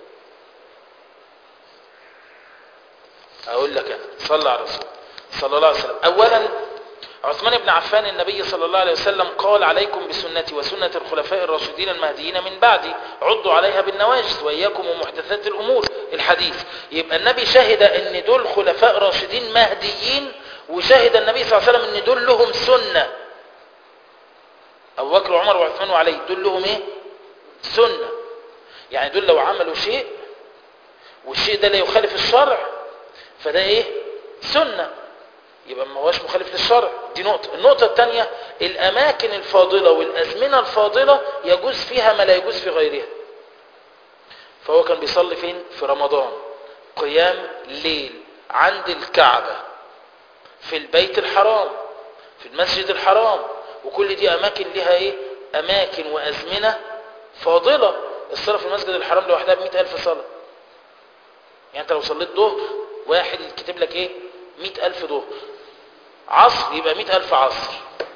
اقول لك انا صلى على الرسول صلى الله عليه وسلم اولا عثمان بن عفان النبي صلى الله عليه وسلم قال عليكم بسنتي وسنة الخلفاء الراشدين المهديين من بعدي عضوا عليها بالنواجذ وإياكم ومحدثات الأمور الحديث يبقى النبي شهد أن دول خلفاء راشدين مهديين وشهد النبي صلى الله عليه وسلم أن دول لهم سنة أبو بكر وعمر وعثمان وعلي دول لهم إيه؟ سنة يعني دول لو عملوا شيء والشيء ده لا يخالف الشرع فده إيه؟ سنة يبقى ما هوش مخالف للشرع دي نقطة النقطة الثانية الأماكن الفاضلة والأزمنة الفاضلة يجوز فيها ما لا يجوز في غيرها فهو كان بيصلي فين في رمضان قيام ليل عند الكعبة في البيت الحرام في المسجد الحرام وكل دي أماكن لها إيه أماكن وأزمنة فاضلة الصلاة في المسجد الحرام لوحدها بمئة ألف صلاة يعني أنت لو صليت ظهر واحد كتب لك إيه مئة ألف ظهر عصر يبقى مئة ألف عصر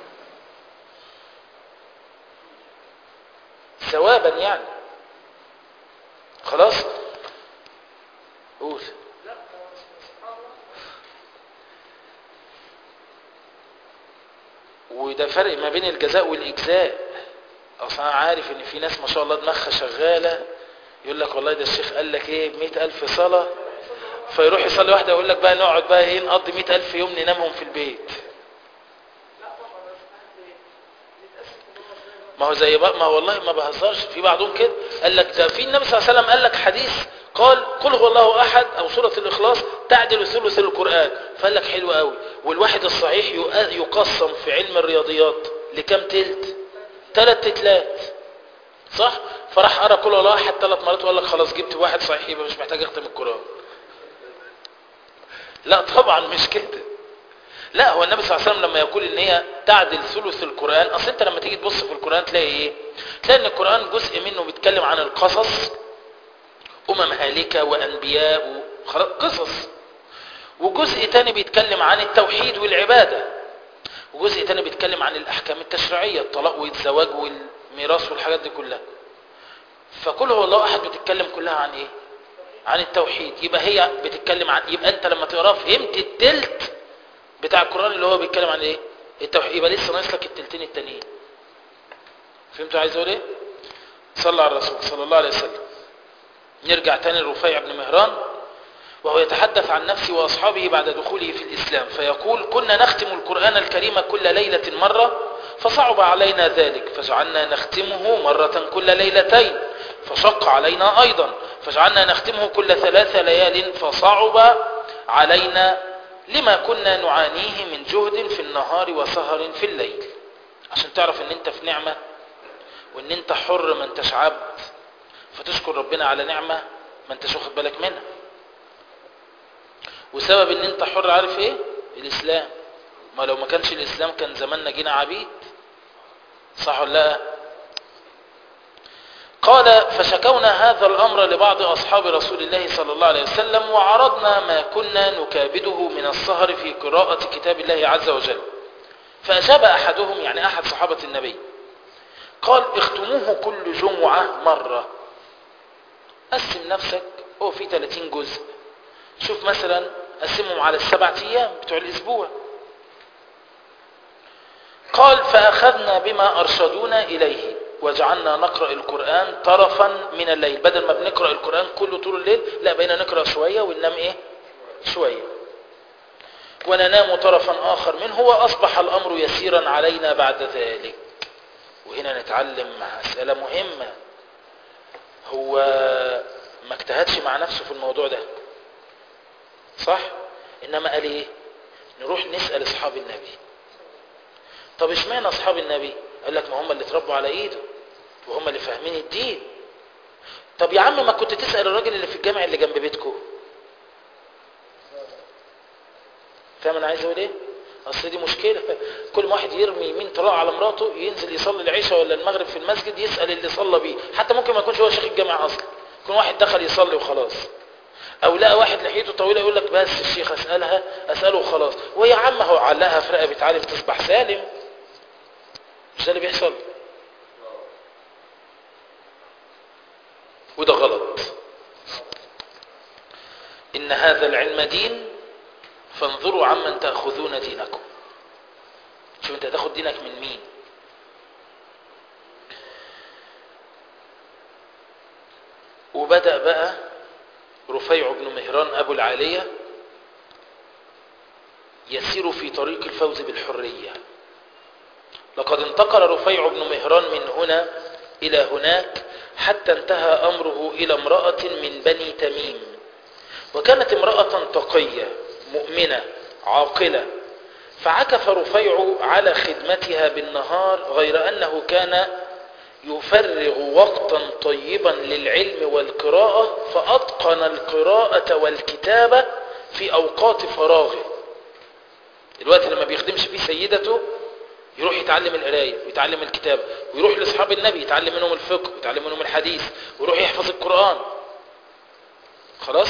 ثوابا يعني خلاص قول لا هو سبحان الله وده فرق ما بين الجزاء والإجزاء أصلا أنا عارف إن في ناس ما شاء الله دماغها شغالة يقول لك والله ده الشيخ قال لك إيه مئة ألف صلاة فيروح يصلي واحدة يقول لك بقى نقعد بقى إيه نقضي مئة ألف يوم ننامهم في البيت لا طبعا انا واحد بيتاسف ان هو ازاي ما هو زي بقى ما هو والله ما بهزرش في بعضهم كده قال لك ده في النبي صلى الله عليه وسلم قال لك حديث قال قل هو الله احد او سوره الاخلاص تعدل ثلث القران فقال لك حلو قوي والواحد الصحيح يق- يقسم في علم الرياضيات لكم تلت ثلاث تتلات صح فراح قرا قل هو الله احد ثلاث مرات وقال لك خلاص جبت واحد صحيح يبقى مش محتاج اختم القران لا طبعا مش كده لا هو النبي صلى الله عليه وسلم لما يقول ان هي تعدل ثلث القرآن اصل انت لما تيجي تبص في القرآن تلاقي ايه تلاقي ان القرآن جزء منه بيتكلم عن القصص امم هالكة وانبياء وخلاص قصص وجزء تاني بيتكلم عن التوحيد والعبادة وجزء تاني بيتكلم عن الاحكام التشريعية الطلاق والزواج والميراث والحاجات دي كلها فكل هو الله احد بتتكلم كلها عن ايه عن التوحيد يبقى هي بتتكلم عن يبقى انت لما تقراه فهمت التلت بتاع القرآن اللي هو بيتكلم عن ايه التوحيد يبقى لسه ناقص لك التلتين التانيين فهمتوا عايز اقول ايه صلى على الرسول صلى الله عليه وسلم نرجع تاني لرفيع بن مهران وهو يتحدث عن نفسه واصحابه بعد دخوله في الاسلام فيقول كنا نختم القرآن الكريم كل ليلة مرة فصعب علينا ذلك فجعلنا نختمه مرة كل ليلتين فشق علينا ايضا فجعلنا نختمه كل ثلاث ليال فصعب علينا لما كنا نعانيه من جهد في النهار وسهر في الليل عشان تعرف ان انت في نعمة وان انت حر ما انتش عبد فتشكر ربنا على نعمة ما انتش واخد بالك منها وسبب ان انت حر عارف ايه الاسلام ما لو ما كانش الاسلام كان زماننا جينا عبيد صح ولا لا قال فشكونا هذا الأمر لبعض أصحاب رسول الله صلى الله عليه وسلم وعرضنا ما كنا نكابده من السهر في قراءة كتاب الله عز وجل فأجاب أحدهم يعني أحد صحابة النبي قال اختموه كل جمعة مرة قسم نفسك هو في 30 جزء شوف مثلا قسمهم على السبع أيام بتوع الأسبوع قال فأخذنا بما أرشدونا إليه وجعلنا نقرأ القرآن طرفا من الليل بدل ما بنقرأ القرآن كله طول الليل لا بقينا نقرأ شوية وننام ايه شوية وننام طرفا آخر منه وأصبح الأمر يسيرا علينا بعد ذلك وهنا نتعلم مسألة مهمة هو ما اجتهدش مع نفسه في الموضوع ده صح إنما قال ايه نروح نسأل أصحاب النبي طب اشمعنى أصحاب النبي قال لك ما هم اللي اتربوا على ايده وهم اللي فاهمين الدين طب يا عم ما كنت تسأل الراجل اللي في الجامع اللي جنب بيتكم فاهم انا عايز اقول ايه اصل دي مشكله كل واحد يرمي يمين طلاق على مراته ينزل يصلي العشاء ولا المغرب في المسجد يسأل اللي صلى بيه حتى ممكن ما يكونش هو شيخ الجامع اصلا يكون واحد دخل يصلي وخلاص او لقى واحد لحيته طويله يقول لك بس الشيخ اسالها اساله وخلاص ويا عم هو علقها في رقبه عارف تصبح سالم مش ده اللي بيحصل وده غلط إن هذا العلم دين فانظروا عمن تأخذون دينكم شوف انت هتاخد دينك من مين وبدأ بقى رفيع بن مهران أبو العالية يسير في طريق الفوز بالحرية لقد انتقل رفيع بن مهران من هنا إلى هناك حتى انتهى أمره إلى امرأة من بني تميم وكانت امرأة تقية مؤمنة عاقلة فعكف رفيع على خدمتها بالنهار غير أنه كان يفرغ وقتا طيبا للعلم والقراءة فأتقن القراءة والكتابة في أوقات فراغه الوقت لما بيخدمش فيه سيدته يروح يتعلم القراية ويتعلم الكتابة ويروح لأصحاب النبي يتعلم منهم الفقه ويتعلم منهم الحديث ويروح يحفظ القرآن خلاص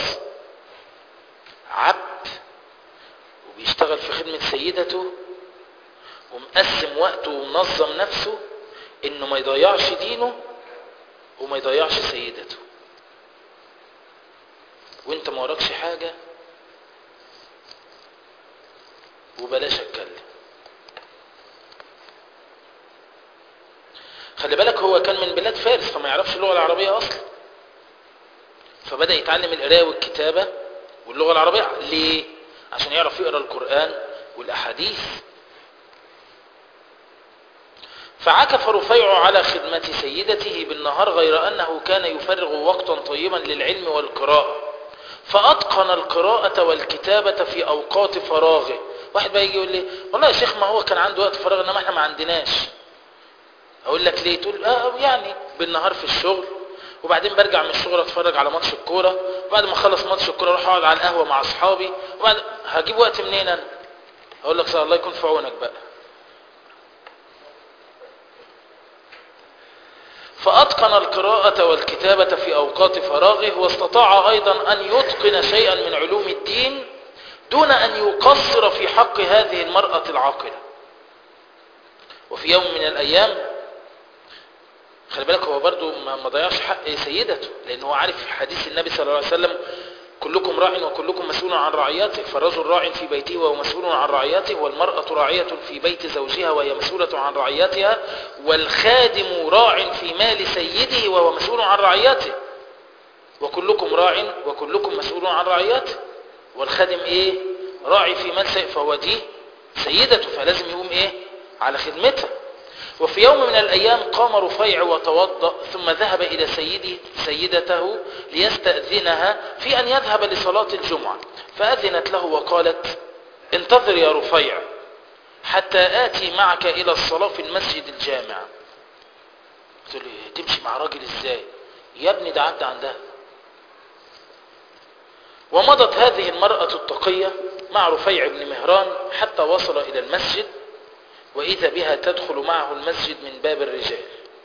عبد وبيشتغل في خدمة سيدته ومقسم وقته ومنظم نفسه انه ما يضيعش دينه وما يضيعش سيدته وانت ما وراكش حاجة وبلاش اتكلم خلي بالك هو كان من بلاد فارس فما يعرفش اللغة العربية اصلا فبدأ يتعلم القراءة والكتابة واللغة العربية ليه؟ عشان يعرف يقرأ القرآن والأحاديث فعكف رفيع على خدمة سيدته بالنهار غير أنه كان يفرغ وقتا طيبا للعلم والقراءة فأتقن القراءة والكتابة في أوقات فراغه واحد بقى يجي يقول لي والله يا شيخ ما هو كان عنده وقت فراغ إنما احنا ما عندناش أقول لك ليه تقول آه يعني بالنهار في الشغل وبعدين برجع من الشغل اتفرج على ماتش الكوره وبعد ما اخلص ماتش الكوره اروح اقعد على القهوه مع اصحابي وبعد هجيب وقت منين انا اقول لك الله يكون في عونك بقى فأتقن القراءة والكتابة في أوقات فراغه واستطاع أيضا أن يتقن شيئا من علوم الدين دون أن يقصر في حق هذه المرأة العاقلة وفي يوم من الأيام خلي بالك هو برضو ما ضيعش حق سيدته لأن هو عارف حديث النبي صلى الله عليه وسلم كلكم راع وكلكم مسؤول عن رعيته فالرجل راع في بيته وهو مسؤول عن رعيته والمرأة راعية في بيت زوجها وهي مسؤولة عن رعيتها والخادم راع في مال سيده وهو مسؤول عن رعيته وكلكم راع وكلكم مسؤول عن رعيته والخادم ايه راعي في مال سيده فهو دي سيدته فلازم يقوم ايه على خدمتها وفي يوم من الأيام قام رفيع وتوضأ ثم ذهب إلى سيدي سيدته ليستأذنها في أن يذهب لصلاة الجمعة فأذنت له وقالت انتظر يا رفيع حتى آتي معك إلى الصلاة في المسجد الجامع قلت له تمشي مع راجل ازاي يا ابني ده عبد عندها ومضت هذه المرأة التقية مع رفيع بن مهران حتى وصل إلى المسجد وإذا بها تدخل معه المسجد من باب الرجال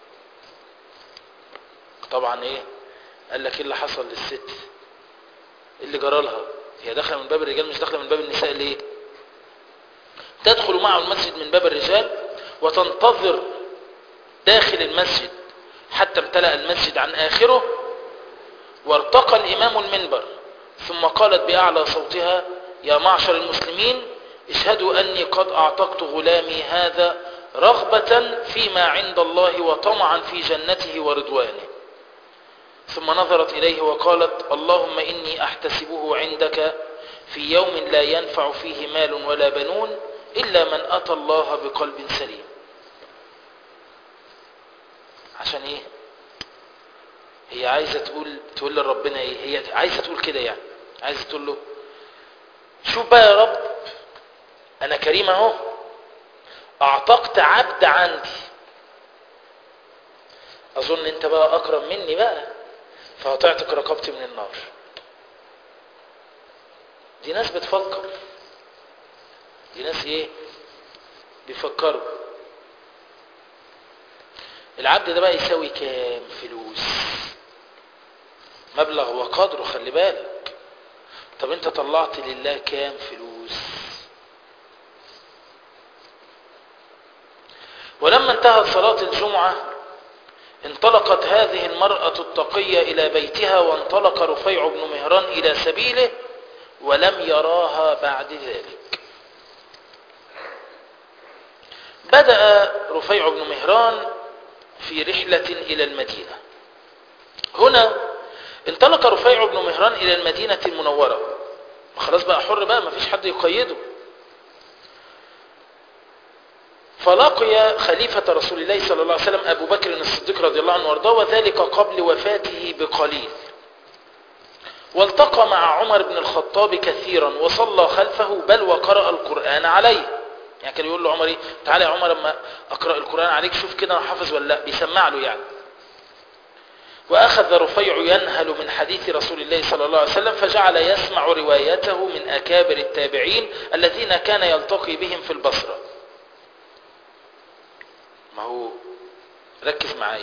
طبعا ايه قال لك ايه اللي حصل للست إيه اللي جرى لها هي داخله من باب الرجال مش داخله من باب النساء ليه تدخل معه المسجد من باب الرجال وتنتظر داخل المسجد حتى امتلأ المسجد عن آخره وارتقى الإمام المنبر ثم قالت بأعلى صوتها يا معشر المسلمين اشهدوا أني قد أعتقت غلامي هذا رغبة فيما عند الله وطمعا في جنته ورضوانه ثم نظرت إليه وقالت اللهم إني أحتسبه عندك في يوم لا ينفع فيه مال ولا بنون إلا من أتى الله بقلب سليم عشان إيه هي عايزة تقول تقول لربنا إيه هي عايزة تقول كده يعني عايزة تقول له شوف بقى يا رب أنا كريم أهو أعتقت عبد عندي أظن أنت بقى أكرم مني بقى فهتعتق رقبتي من النار دي ناس بتفكر دي ناس ايه بيفكروا العبد ده بقى يساوي كام فلوس مبلغ وقدره خلي بالك طب انت طلعت لله كام فلوس ولما انتهت صلاة الجمعة انطلقت هذه المرأة التقية إلى بيتها وانطلق رفيع بن مهران إلى سبيله ولم يراها بعد ذلك بدأ رفيع بن مهران في رحلة إلى المدينة هنا انطلق رفيع بن مهران إلى المدينة المنورة خلاص بقى حر بقى ما فيش حد يقيده فلقي خليفة رسول الله صلى الله عليه وسلم أبو بكر الصديق رضي الله عنه وارضاه وذلك قبل وفاته بقليل والتقى مع عمر بن الخطاب كثيرا وصلى خلفه بل وقرأ القرآن عليه يعني كان يقول له عمر ايه تعالى يا عمر اما اقرأ القرآن عليك شوف كده انا حافظ ولا لا بيسمع له يعني وأخذ رفيع ينهل من حديث رسول الله صلى الله عليه وسلم فجعل يسمع روايته من أكابر التابعين الذين كان يلتقي بهم في البصرة ما هو ركز معايا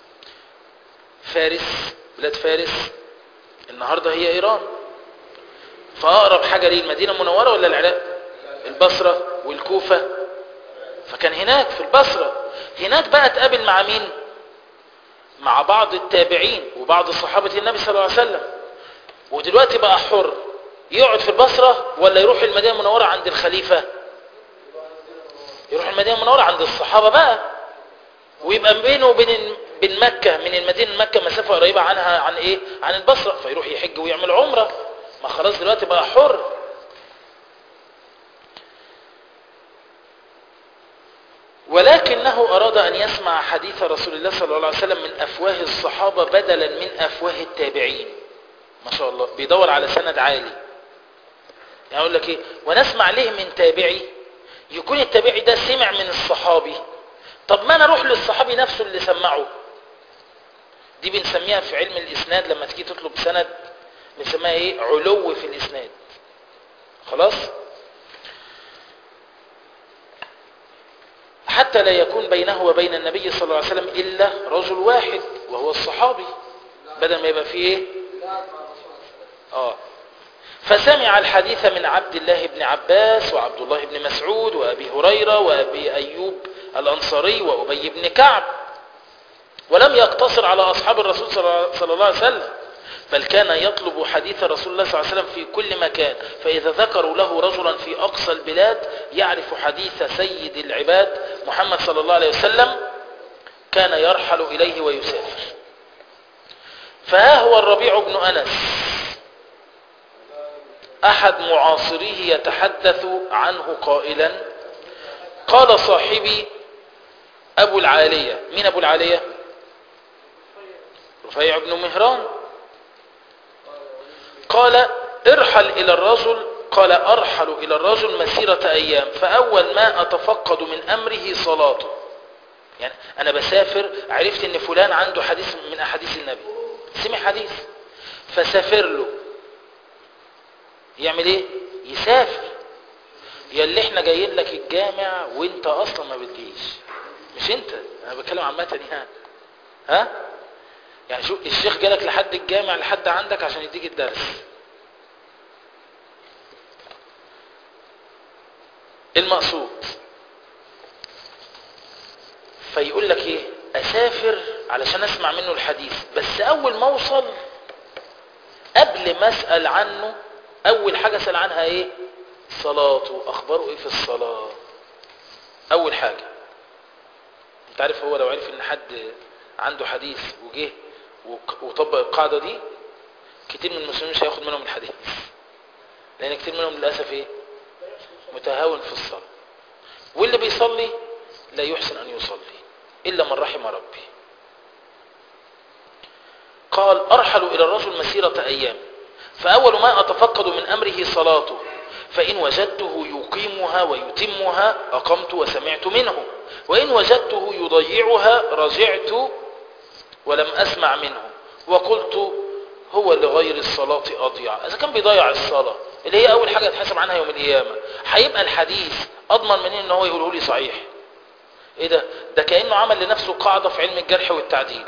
فارس بلاد فارس النهاردة هي إيران فأقرب حاجة ليه المدينة المنورة ولا العراق البصرة والكوفة فكان هناك في البصرة هناك بقى تقابل مع مين مع بعض التابعين وبعض صحابة النبي صلى الله عليه وسلم ودلوقتي بقى حر يقعد في البصرة ولا يروح المدينة المنورة عند الخليفة يروح المدينة المنورة عند الصحابة بقى ويبقى بينه وبين بين مكة من المدينة لمكة مسافة قريبة عنها عن ايه عن البصرة فيروح يحج ويعمل عمرة ما خلاص دلوقتي بقى حر ولكنه أراد أن يسمع حديث رسول الله صلى الله عليه وسلم من أفواه الصحابة بدلا من أفواه التابعين ما شاء الله بيدور على سند عالي يعني أقول لك إيه ونسمع ليه من تابعي يكون التابعي ده سمع من الصحابي طب ما أنا أروح للصحابي نفسه اللي سمعه دي بنسميها في علم الإسناد لما تيجي تطلب سند بنسميها إيه علو في الإسناد خلاص حتى لا يكون بينه وبين النبي صلى الله عليه وسلم إلا رجل واحد وهو الصحابي بدل ما يبقى فيه ايه اه فسمع الحديث من عبد الله بن عباس وعبد الله بن مسعود وأبي هريرة وأبي أيوب الأنصاري وأبي بن كعب ولم يقتصر على أصحاب الرسول صلى الله عليه وسلم بل كان يطلب حديث رسول الله صلى الله عليه وسلم في كل مكان فإذا ذكروا له رجلا في أقصى البلاد يعرف حديث سيد العباد محمد صلى الله عليه وسلم كان يرحل إليه ويسافر فها هو الربيع بن أنس أحد معاصريه يتحدث عنه قائلا قال صاحبي أبو العالية مين أبو العالية رفيع بن مهران قال ارحل إلى الرجل قال أرحل إلى الرجل مسيرة أيام فأول ما أتفقد من أمره صلاته يعني أنا بسافر عرفت أن فلان عنده حديث من أحاديث النبي سمع حديث فسافر له يعمل ايه يسافر يا اللي احنا جايين لك الجامع وانت اصلا ما بتجيش مش انت انا بتكلم عامه يعني ها يعني شوف الشيخ جالك لحد الجامع لحد عندك عشان يديك الدرس المقصود فيقول لك ايه اسافر علشان اسمع منه الحديث بس اول ما اوصل قبل ما اسال عنه اول حاجه اسال عنها ايه صلاته اخباره ايه في الصلاه اول حاجه انت عارف هو لو عرف ان حد عنده حديث وجه وطبق القاعده دي كتير من المسلمين مش هياخد منهم الحديث لان كتير منهم للاسف ايه متهاون في الصلاه واللي بيصلي لا يحسن ان يصلي الا من رحم ربي قال ارحل الى الرجل مسيره ايام فأول ما أتفقد من أمره صلاته فإن وجدته يقيمها ويتمها أقمت وسمعت منه وإن وجدته يضيعها رجعت ولم أسمع منه وقلت هو لغير الصلاة أضيع إذا كان بيضيع الصلاة اللي هي أول حاجة يتحسب عنها يوم القيامة هيبقى الحديث أضمن منين إن هو يقوله لي صحيح إيه ده ده كأنه عمل لنفسه قاعدة في علم الجرح والتعديل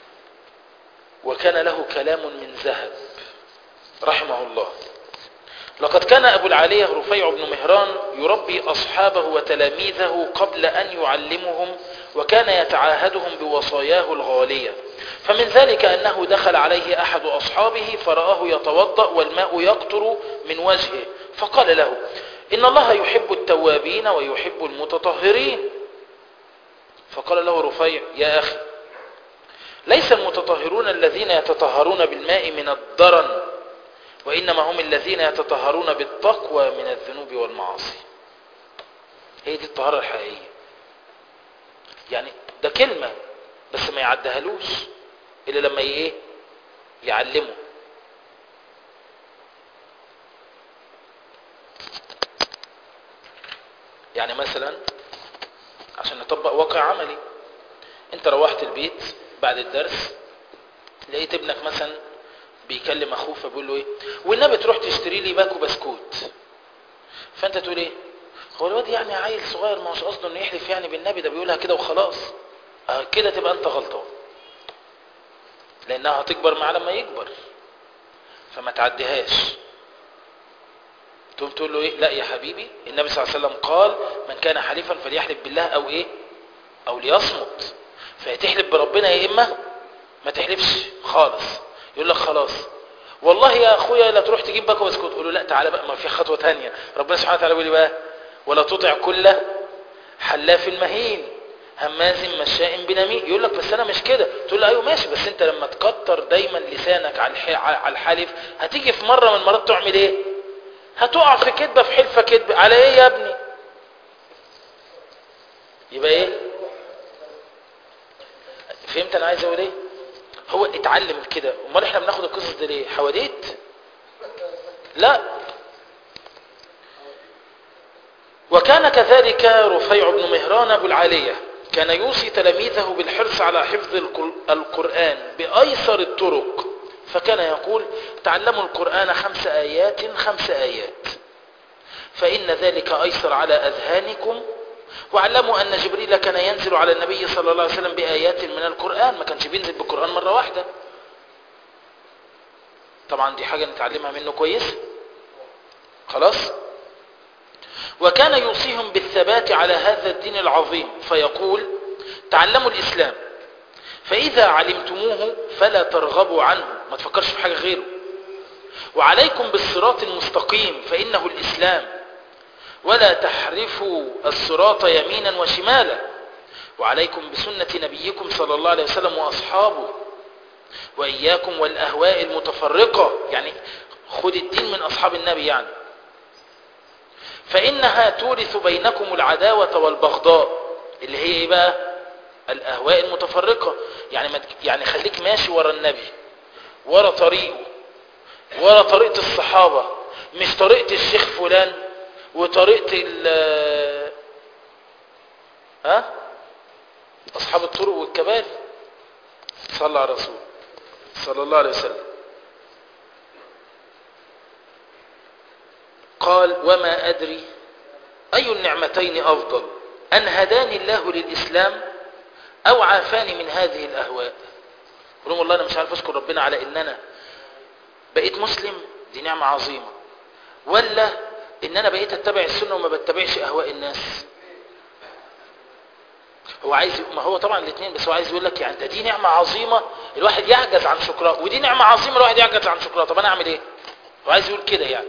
وكان له كلام من ذهب رحمه الله لقد كان أبو العالية رفيع بن مهران يربي أصحابه وتلاميذه قبل أن يعلمهم وكان يتعاهدهم بوصاياه الغالية فمن ذلك أنه دخل عليه أحد أصحابه فرآه يتوضأ والماء يقطر من وجهه فقال له إن الله يحب التوابين ويحب المتطهرين فقال له رفيع يا أخي ليس المتطهرون الذين يتطهرون بالماء من الدرن وإنما هم الذين يتطهرون بالتقوى من الذنوب والمعاصي هي دي الطهارة الحقيقية يعني ده كلمة بس ما يعدهالوش إلا لما ايه يعلمه يعني مثلا عشان نطبق واقع عملي انت روحت البيت بعد الدرس لقيت ابنك مثلا بيكلم اخوه فبيقول له ايه والنبي تروح تشتري لي باكو بسكوت فانت تقول ايه هو الواد يعني عيل صغير ما هوش قصده انه يحلف يعني بالنبي ده بيقولها كده وخلاص اه كده تبقى انت غلطان لانها هتكبر معاه لما يكبر فما تعديهاش تقوم تقول له ايه لا يا حبيبي النبي صلى الله عليه وسلم قال من كان حليفا فليحلف بالله او ايه او ليصمت فهتحلف بربنا يا اما ما تحلفش خالص يقول لك خلاص والله يا اخويا لا تروح تجيب باكو بسكوت تقول له لا تعالى بقى ما في خطوه ثانيه ربنا سبحانه وتعالى بيقول بقى ولا تطع كل حلاف مهين هماز مشاء بنميم يقول لك بس انا مش كده تقول له ايوه ماشي بس انت لما تكتر دايما لسانك على على الحلف هتيجي في مره من المرات تعمل ايه هتقع في كذبه في حلفه كذبه على ايه يا ابني يبقى ايه فهمت انا عايز اقول ايه هو اتعلم كده امال احنا بناخد القصص دي ليه حواديت لا وكان كذلك رفيع بن مهران ابو العاليه كان يوصي تلاميذه بالحرص على حفظ القرآن بأيسر الطرق فكان يقول تعلموا القرآن خمس آيات خمس آيات فإن ذلك أيسر على أذهانكم واعلموا أن جبريل كان ينزل على النبي صلى الله عليه وسلم بآيات من القرآن ما كانش بينزل بالقرآن مرة واحدة طبعا دي حاجة نتعلمها منه كويس خلاص وكان يوصيهم بالثبات على هذا الدين العظيم فيقول تعلموا الإسلام فإذا علمتموه فلا ترغبوا عنه ما تفكرش في حاجة غيره وعليكم بالصراط المستقيم فإنه الإسلام ولا تحرفوا الصراط يمينا وشمالا وعليكم بسنة نبيكم صلى الله عليه وسلم وأصحابه وإياكم والأهواء المتفرقة يعني خد الدين من أصحاب النبي يعني فإنها تورث بينكم العداوة والبغضاء اللي هي إيه بقى الأهواء المتفرقة يعني, ما يعني خليك ماشي ورا النبي ورا طريقه ورا طريقة الصحابة مش طريقة الشيخ فلان وطريقة ال ها أصحاب الطرق والكبال صلى على الرسول صلى الله عليه وسلم قال وما أدري أي النعمتين أفضل أن هداني الله للإسلام أو عافاني من هذه الأهواء قلهم والله أنا مش عارف أشكر ربنا على إن أنا بقيت مسلم دي نعمة عظيمة ولا إن أنا بقيت أتبع السنة وما بتبعش أهواء الناس هو عايز ما هو طبعا الاثنين بس هو عايز يقول لك يعني ده دي نعمة عظيمة الواحد يعجز عن شكرها ودي نعمة عظيمة الواحد يعجز عن شكرها طب أنا أعمل إيه هو عايز يقول كده يعني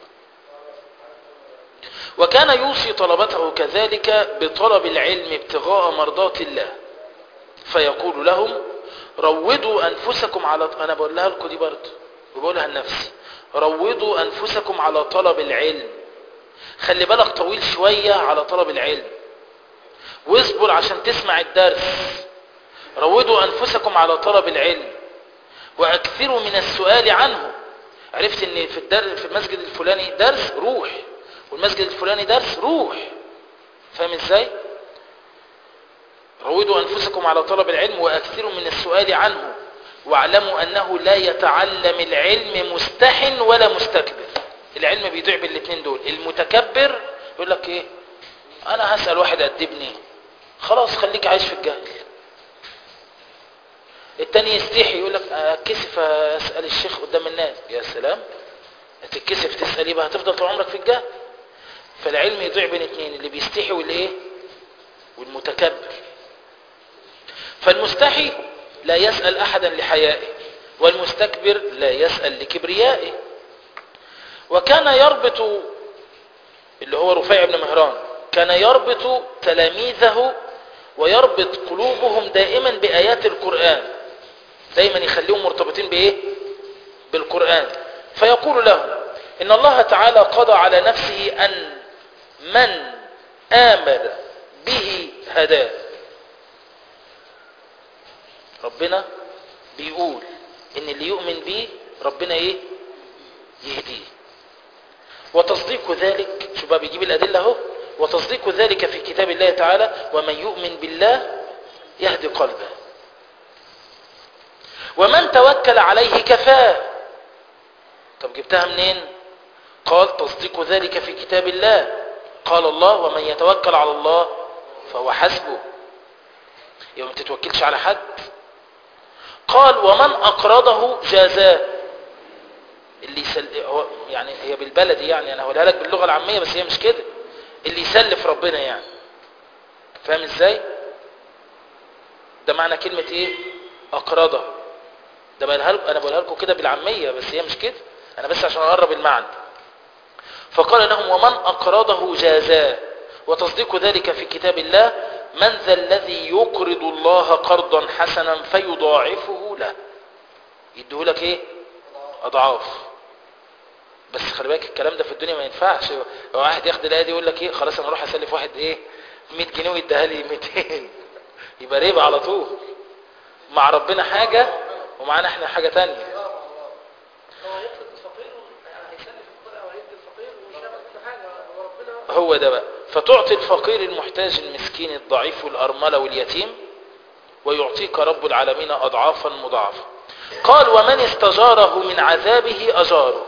وكان يوصي طلبته كذلك بطلب العلم ابتغاء مرضات الله فيقول لهم روضوا أنفسكم على أنا بقول لها لكم دي برضه وبقولها لنفسي روضوا أنفسكم على طلب العلم خلي بالك طويل شوية على طلب العلم واصبر عشان تسمع الدرس روضوا أنفسكم على طلب العلم وأكثروا من السؤال عنه عرفت ان في الدرس في المسجد الفلاني درس روح والمسجد الفلاني درس روح فاهم ازاي روضوا انفسكم على طلب العلم واكثروا من السؤال عنه واعلموا انه لا يتعلم العلم مستحن ولا مستكبر العلم بيضيع بالاثنين دول المتكبر يقول لك ايه انا هسال واحد ادبني خلاص خليك عايش في الجهل التاني يستحي يقول لك كسف اسال الشيخ قدام الناس يا سلام هتتكسف تسأل يبقى هتفضل طول عمرك في الجهل فالعلم يضيع بين اتنين اللي بيستحي واللي ايه والمتكبر فالمستحي لا يسأل أحدا لحيائه والمستكبر لا يسأل لكبريائه وكان يربط اللي هو رفيع بن مهران كان يربط تلاميذه ويربط قلوبهم دائما بآيات القرآن دائما يخليهم مرتبطين بإيه بالقرآن فيقول لهم إن الله تعالى قضى على نفسه أن من آمن به هداه ربنا بيقول ان اللي يؤمن بيه ربنا ايه يهديه وتصديق ذلك شوف بقى بيجيب الادله اهو وتصديق ذلك في كتاب الله تعالى ومن يؤمن بالله يهدي قلبه ومن توكل عليه كفاه طب جبتها منين قال تصديق ذلك في كتاب الله قال الله ومن يتوكل على الله فهو حسبه يبقى ما تتوكلش على حد قال ومن أقرضه جازاه اللي يسل... هو يعني هي بالبلدي يعني انا هقولها لك باللغه العاميه بس هي مش كده اللي يسلف ربنا يعني فاهم ازاي ده معنى كلمه ايه اقرضه ده بقولها لكم انا بقولها لكم كده بالعاميه بس هي مش كده انا بس عشان اقرب المعنى فقال لهم ومن اقرضه جازاه وتصديق ذلك في كتاب الله من ذا الذي يقرض الله قرضا حسنا فيضاعفه له يديهولك ايه اضعاف بس خلي بالك الكلام ده في الدنيا ما ينفعش هو واحد ياخد الايه دي يقول لك ايه خلاص انا اروح اسلف واحد ايه 100 جنيه ويديها لي 200 يبقى ربا على طول مع ربنا حاجه ومعانا احنا حاجه ثانيه هو هيقصد الفقير يعني هيسلف الفقير او هيدي الفقير ومش هيعمل كل حاجه هو ربنا هو ده بقى فتعطي الفقير المحتاج المسكين الضعيف والأرملة واليتيم ويعطيك رب العالمين أضعافا مضاعفة قال ومن استجاره من عذابه أجاره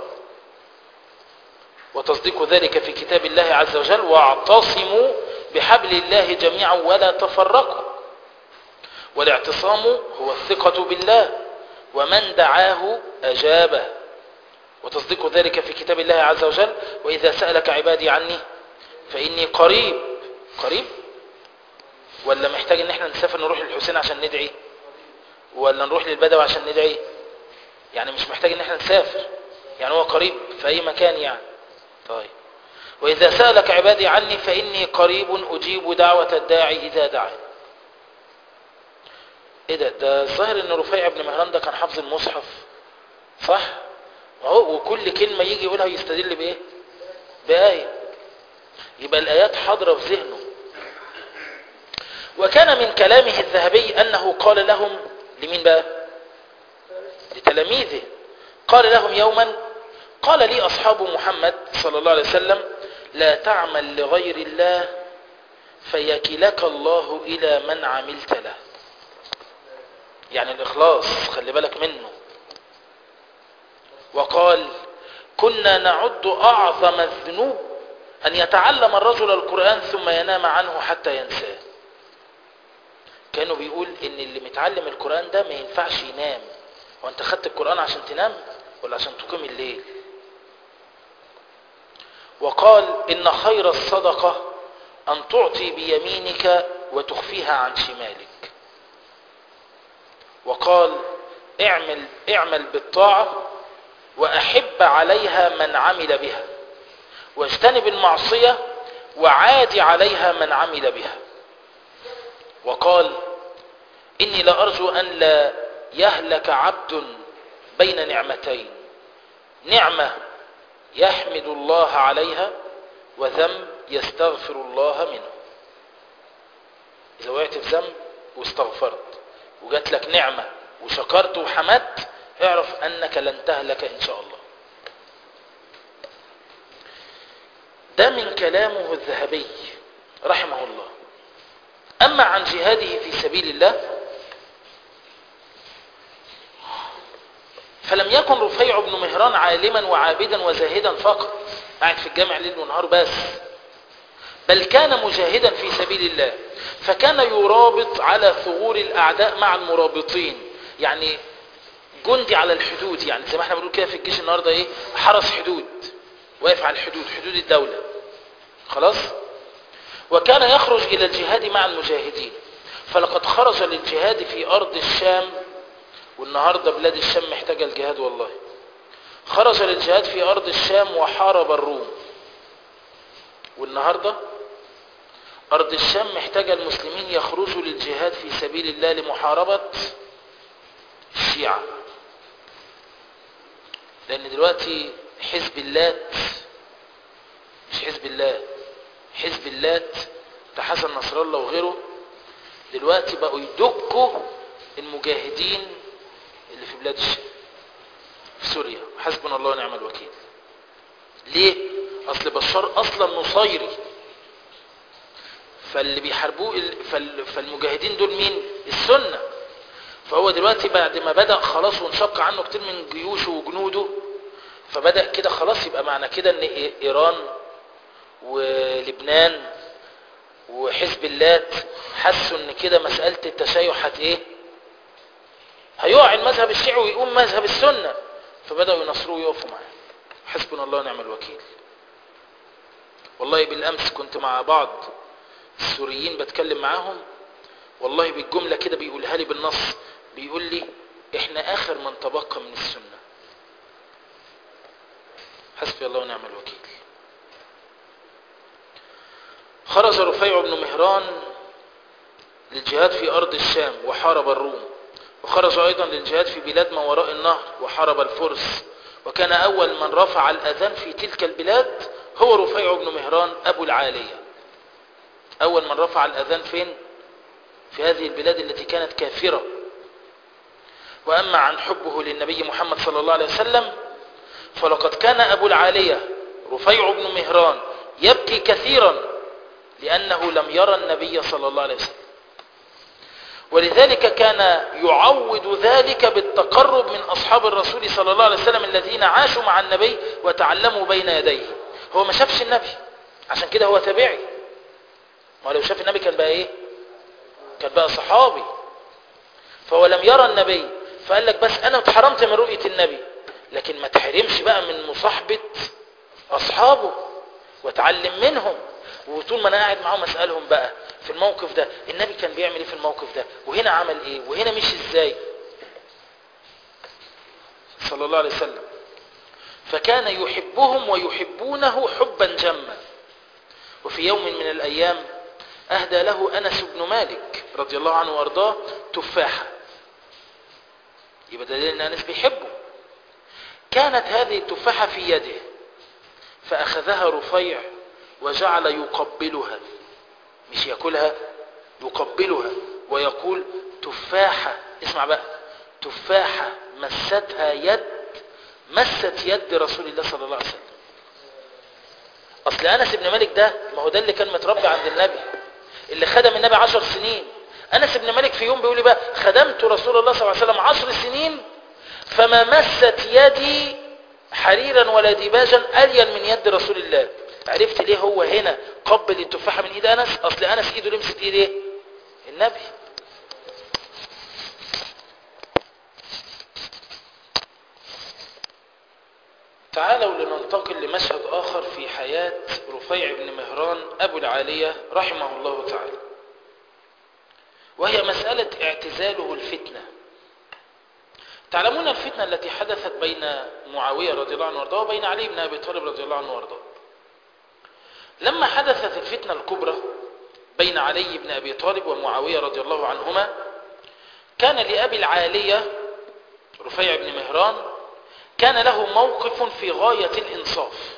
وتصديق ذلك في كتاب الله عز وجل واعتصموا بحبل الله جميعا ولا تفرقوا والاعتصام هو الثقة بالله ومن دعاه أجابه وتصديق ذلك في كتاب الله عز وجل وإذا سألك عبادي عني فإني قريب قريب ولا محتاج ان احنا نسافر نروح للحسين عشان ندعي ولا نروح للبدوي عشان ندعي يعني مش محتاج ان احنا نسافر يعني هو قريب في اي مكان يعني طيب واذا سألك عبادي عني فاني قريب اجيب دعوة الداعي اذا دعا ايه ده ده الظاهر ان رفيع بن مهران ده كان حافظ المصحف صح اهو وكل كلمة يجي يقولها يستدل بايه بآية يبقى الآيات حاضرة في ذهنه وكان من كلامه الذهبي أنه قال لهم لمين بقى لتلاميذه قال لهم يوما قال لي أصحاب محمد صلى الله عليه وسلم لا تعمل لغير الله فيكلك الله إلى من عملت له يعني الإخلاص خلي بالك منه وقال كنا نعد أعظم الذنوب أن يتعلم الرجل القرآن ثم ينام عنه حتى ينساه كانوا بيقول ان اللي متعلم القرآن ده ما ينفعش ينام هو انت خدت القرآن عشان تنام ولا عشان تقيم الليل وقال ان خير الصدقة ان تعطي بيمينك وتخفيها عن شمالك وقال اعمل, اعمل بالطاعة واحب عليها من عمل بها واجتنب المعصية وعاد عليها من عمل بها وقال إني لأرجو أن لا يهلك عبد بين نعمتين نعمة يحمد الله عليها وذنب يستغفر الله منه إذا وقعت في ذنب واستغفرت وجات لك نعمة وشكرت وحمدت اعرف أنك لن تهلك إن شاء الله ده من كلامه الذهبي رحمه الله أما عن جهاده في سبيل الله فلم يكن رفيع بن مهران عالما وعابدا وزاهدا فقط قاعد في الجامع ليل ونهار بس بل كان مجاهدا في سبيل الله فكان يرابط على ثغور الأعداء مع المرابطين يعني جندي على الحدود يعني زي ما احنا بنقول كده في الجيش النهارده ايه حرس حدود واقف على الحدود حدود الدولة خلاص وكان يخرج إلى الجهاد مع المجاهدين فلقد خرج للجهاد في أرض الشام والنهاردة بلاد الشام محتاجة الجهاد والله خرج للجهاد في أرض الشام وحارب الروم والنهاردة أرض الشام محتاجة المسلمين يخرجوا للجهاد في سبيل الله لمحاربة الشيعة لأن دلوقتي حزب اللات مش حزب الله حزب اللات بتاع حسن نصر الله وغيره دلوقتي بقوا يدكوا المجاهدين اللي في بلاد الشام في سوريا حسبنا الله ونعم الوكيل ليه اصل بشار اصلا نصيري فاللي بيحاربوه فال- فالمجاهدين دول مين السنة فهو دلوقتي بعد ما بدأ خلاص وانشق عنه كتير من جيوشه وجنوده فبدأ كده خلاص يبقى معنى كده ان إي- ايران ولبنان وحزب اللات حسوا ان كده مسألة التشيع هت ايه هيقع المذهب الشيعي ويقوم مذهب السنة فبدأوا ينصروه ويقفوا معاه حسبنا الله ونعم الوكيل والله بالأمس كنت مع بعض السوريين بتكلم معاهم والله بالجملة كده بيقولها لي بالنص بيقول لي احنا اخر من تبقى من السنة حسبي الله ونعم الوكيل خرج رفيع بن مهران للجهاد في أرض الشام وحارب الروم وخرج أيضا للجهاد في بلاد ما وراء النهر وحارب الفرس وكان أول من رفع الأذان في تلك البلاد هو رفيع بن مهران أبو العالية أول من رفع الأذان فين؟ في هذه البلاد التي كانت كافرة وأما عن حبه للنبي محمد صلى الله عليه وسلم فلقد كان أبو العالية رفيع بن مهران يبكي كثيرا لأنه لم يرى النبي صلى الله عليه وسلم ولذلك كان يعوض ذلك بالتقرب من أصحاب الرسول صلى الله عليه وسلم الذين عاشوا مع النبي وتعلموا بين يديه هو ما شافش النبي عشان كده هو تابعي ما لو شاف النبي كان بقى ايه كان بقى صحابي فهو لم يرى النبي فقال لك بس انا اتحرمت من رؤية النبي لكن ما تحرمش بقى من مصاحبة اصحابه واتعلم منهم وطول ما انا قاعد معاهم اسالهم بقى في الموقف ده النبي كان بيعمل ايه في الموقف ده وهنا عمل ايه وهنا مشي ازاي صلى الله عليه وسلم فكان يحبهم ويحبونه حبا جما وفي يوم من الايام اهدى له انس بن مالك رضي الله عنه وارضاه تفاحه يبقى دليل ان انس بيحبه كانت هذه التفاحه في يده فاخذها رفيع وجعل يقبلها مش ياكلها يقبلها ويقول تفاحة اسمع بقى تفاحة مستها يد مست يد رسول الله صلى الله عليه وسلم اصل انس بن مالك ده ما هو ده اللي كان متربي عند النبي اللي خدم النبي عشر سنين انس بن مالك في يوم بيقول لي بقى خدمت رسول الله صلى الله عليه وسلم عشر سنين فما مست يدي حريرا ولا ديباجا الين من يد رسول الله عرفت ليه هو هنا قبل التفاحة من ايد انس اصل انس ايده لمست ايد ايه النبي تعالوا لننتقل لمشهد اخر في حياة رفيع بن مهران ابو العالية رحمه الله تعالى وهي مسألة اعتزاله الفتنة تعلمون الفتنة التي حدثت بين معاوية رضي الله عنه وارضاه وبين علي بن ابي طالب رضي الله عنه وارضاه لما حدثت الفتنة الكبرى بين علي بن أبي طالب ومعاوية رضي الله عنهما كان لأبي العالية رفيع بن مهران كان له موقف في غاية الإنصاف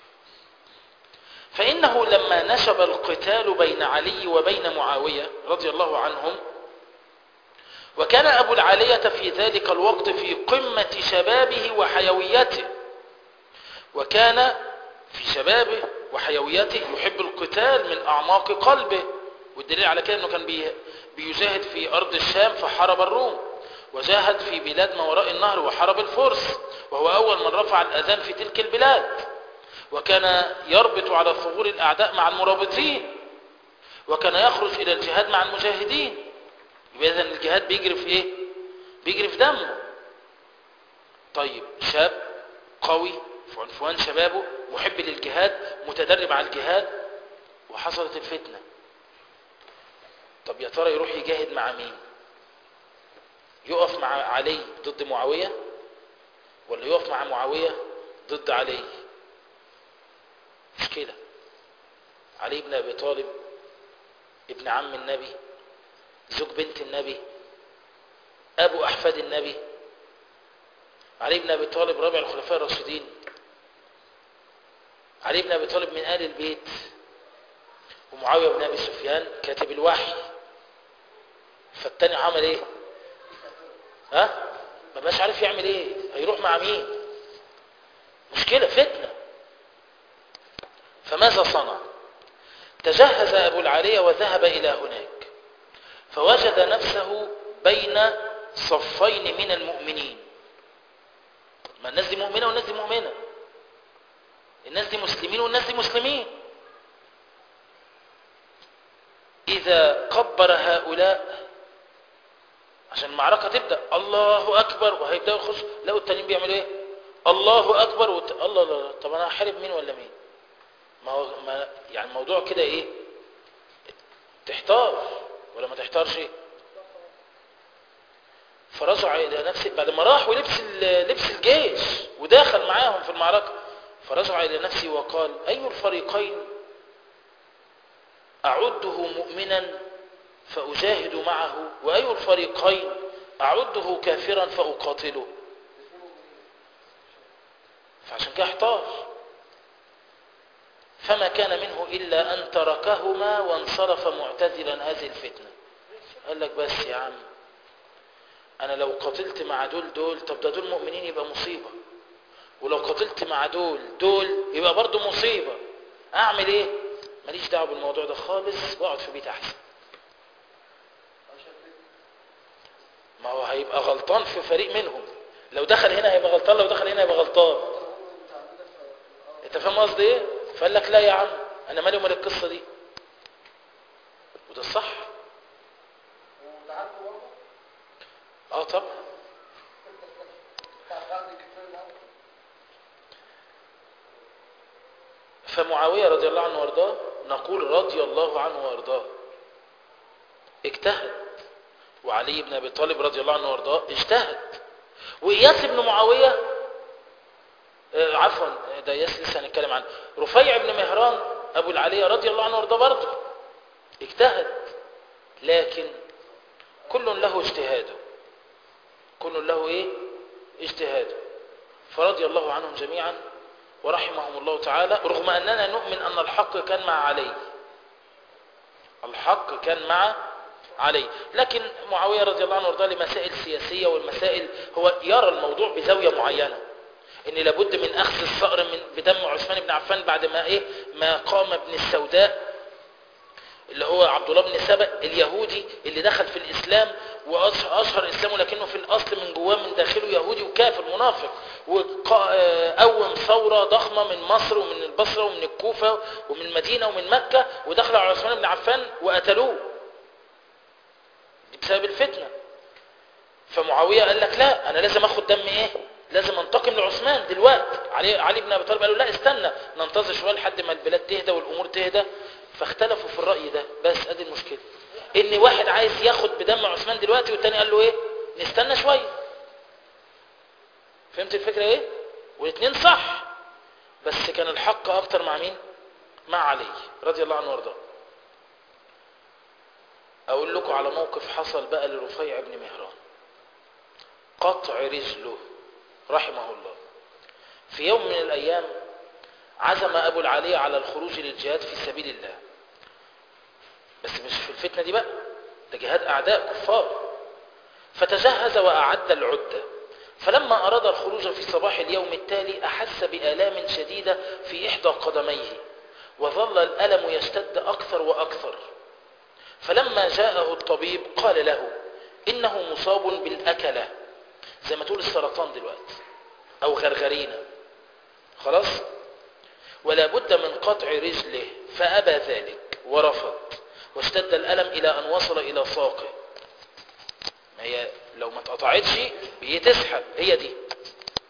فإنه لما نشب القتال بين علي وبين معاوية رضي الله عنهم وكان أبو العالية في ذلك الوقت في قمة شبابه وحيويته وكان في شبابه وحيويته يحب القتال من أعماق قلبه والدليل على كده أنه كان بي- بيجاهد في أرض الشام فحارب الروم وجاهد في بلاد ما وراء النهر وحارب الفرس وهو أول من رفع الأذان في تلك البلاد وكان يربط على ثغور الأعداء مع المرابطين وكان يخرج إلى الجهاد مع المجاهدين يبقى إذن الجهاد بيجري في إيه؟ بيجري في دمه طيب شاب قوي في عنفوان شبابه محب للجهاد متدرب على الجهاد وحصلت الفتنة طب يا ترى يروح يجاهد مع مين يقف مع علي ضد معاوية ولا يقف مع معاوية ضد علي مشكلة علي بن أبي طالب ابن عم النبي زوج بنت النبي أبو أحفاد النبي علي بن أبي طالب رابع الخلفاء الراشدين علي بن أبي طالب من آل البيت ومعاوية بن أبي سفيان كاتب الوحي فالتاني عمل ايه ها ما بقاش عارف يعمل ايه هيروح مع مين مشكلة فتنة فماذا صنع تجهز أبو العالية وذهب إلى هناك فوجد نفسه بين صفين من المؤمنين ما الناس دي مؤمنة والناس دي مؤمنة الناس دي مسلمين والناس دي مسلمين إذا قبر هؤلاء عشان المعركة تبدأ الله أكبر وهيبدأوا يخشوا لقوا التانيين بيعملوا إيه الله أكبر وت... الله لا لا طب أنا هحارب مين ولا مين ما هو ما يعني الموضوع كده إيه تحتار ولا ما تحتارش إيه فرجع إلى نفسه بعد ما راح ولبس لبس الجيش وداخل معاهم في المعركة فرجع إلى نفسه وقال أي الفريقين أعده مؤمنا فأجاهد معه وأي الفريقين أعده كافرا فأقاتله فعشان كده احتار فما كان منه إلا أن تركهما وانصرف معتزلا هذه الفتنة قال لك بس يا عم أنا لو قتلت مع دول دول طب ده دول مؤمنين يبقى مصيبة ولو قتلت مع دول دول يبقى برضو مصيبة أعمل إيه ماليش دعوه بالموضوع ده خالص واقعد في بيت أحسن ما هو هيبقى غلطان في فريق منهم لو دخل هنا هيبقى غلطان لو دخل هنا هيبقى غلطان انت فاهم قصدي ايه فقال لك لا يا عم انا مالي ومال القصه دي وده الصح اه طبعا فمعاويه رضي الله عنه وارضاه نقول رضي الله عنه وارضاه اجتهد وعلي بن ابي طالب رضي الله عنه وارضاه اجتهد واياس بن معاويه آه عفوا ده اياس لسه هنتكلم عنه رفيع بن مهران ابو العلي رضي الله عنه وارضاه برضه اجتهد لكن كل له اجتهاده كل له ايه اجتهاده فرضي الله عنهم جميعا ورحمهم الله تعالى رغم اننا نؤمن ان الحق كان مع علي الحق كان مع علي لكن معاوية رضي الله عنه وارضاه لمسائل سياسية والمسائل هو يرى الموضوع بزاوية معينة ان لابد من اخذ الثأر من بدم عثمان بن عفان بعد ما ايه ما قام ابن السوداء اللي هو عبد الله بن سبأ اليهودي اللي دخل في الاسلام واشهر اسلامه لكنه في الاصل من جواه من داخله يهودي وكافر منافق وقوم ثورة ضخمة من مصر ومن البصرة ومن الكوفة ومن المدينة ومن مكة ودخل على عثمان بن عفان وقتلوه بسبب الفتنة فمعاوية قال لك لا انا لازم اخد دم ايه لازم انتقم لعثمان دلوقتي علي, علي بن ابي طالب قالوا لا استنى ننتظر شويه لحد ما البلاد تهدى والامور تهدى فاختلفوا في الراي ده بس ادي المشكله ان واحد عايز ياخد بدم عثمان دلوقتي والتاني قال له ايه نستنى شويه فهمت الفكره ايه والاثنين صح بس كان الحق اكتر مع مين مع علي رضي الله عنه وارضاه اقول لكم على موقف حصل بقى لرفيع بن مهران قطع رجله رحمه الله في يوم من الايام عزم ابو العالية على الخروج للجهاد في سبيل الله بس مش في الفتنة دي بقى ده جهاد اعداء كفار فتجهز واعد العدة فلما اراد الخروج في صباح اليوم التالي احس بآلام شديدة في احدى قدميه وظل الألم يشتد اكثر واكثر فلما جاءه الطبيب قال له إنه مصاب بالأكلة زي ما تقول السرطان دلوقتي أو غرغرينة خلاص ولا بد من قطع رجله فأبى ذلك ورفض واشتد الألم إلى أن وصل إلى ساقه ما هي لو ما اتقطعتش بتسحب هي دي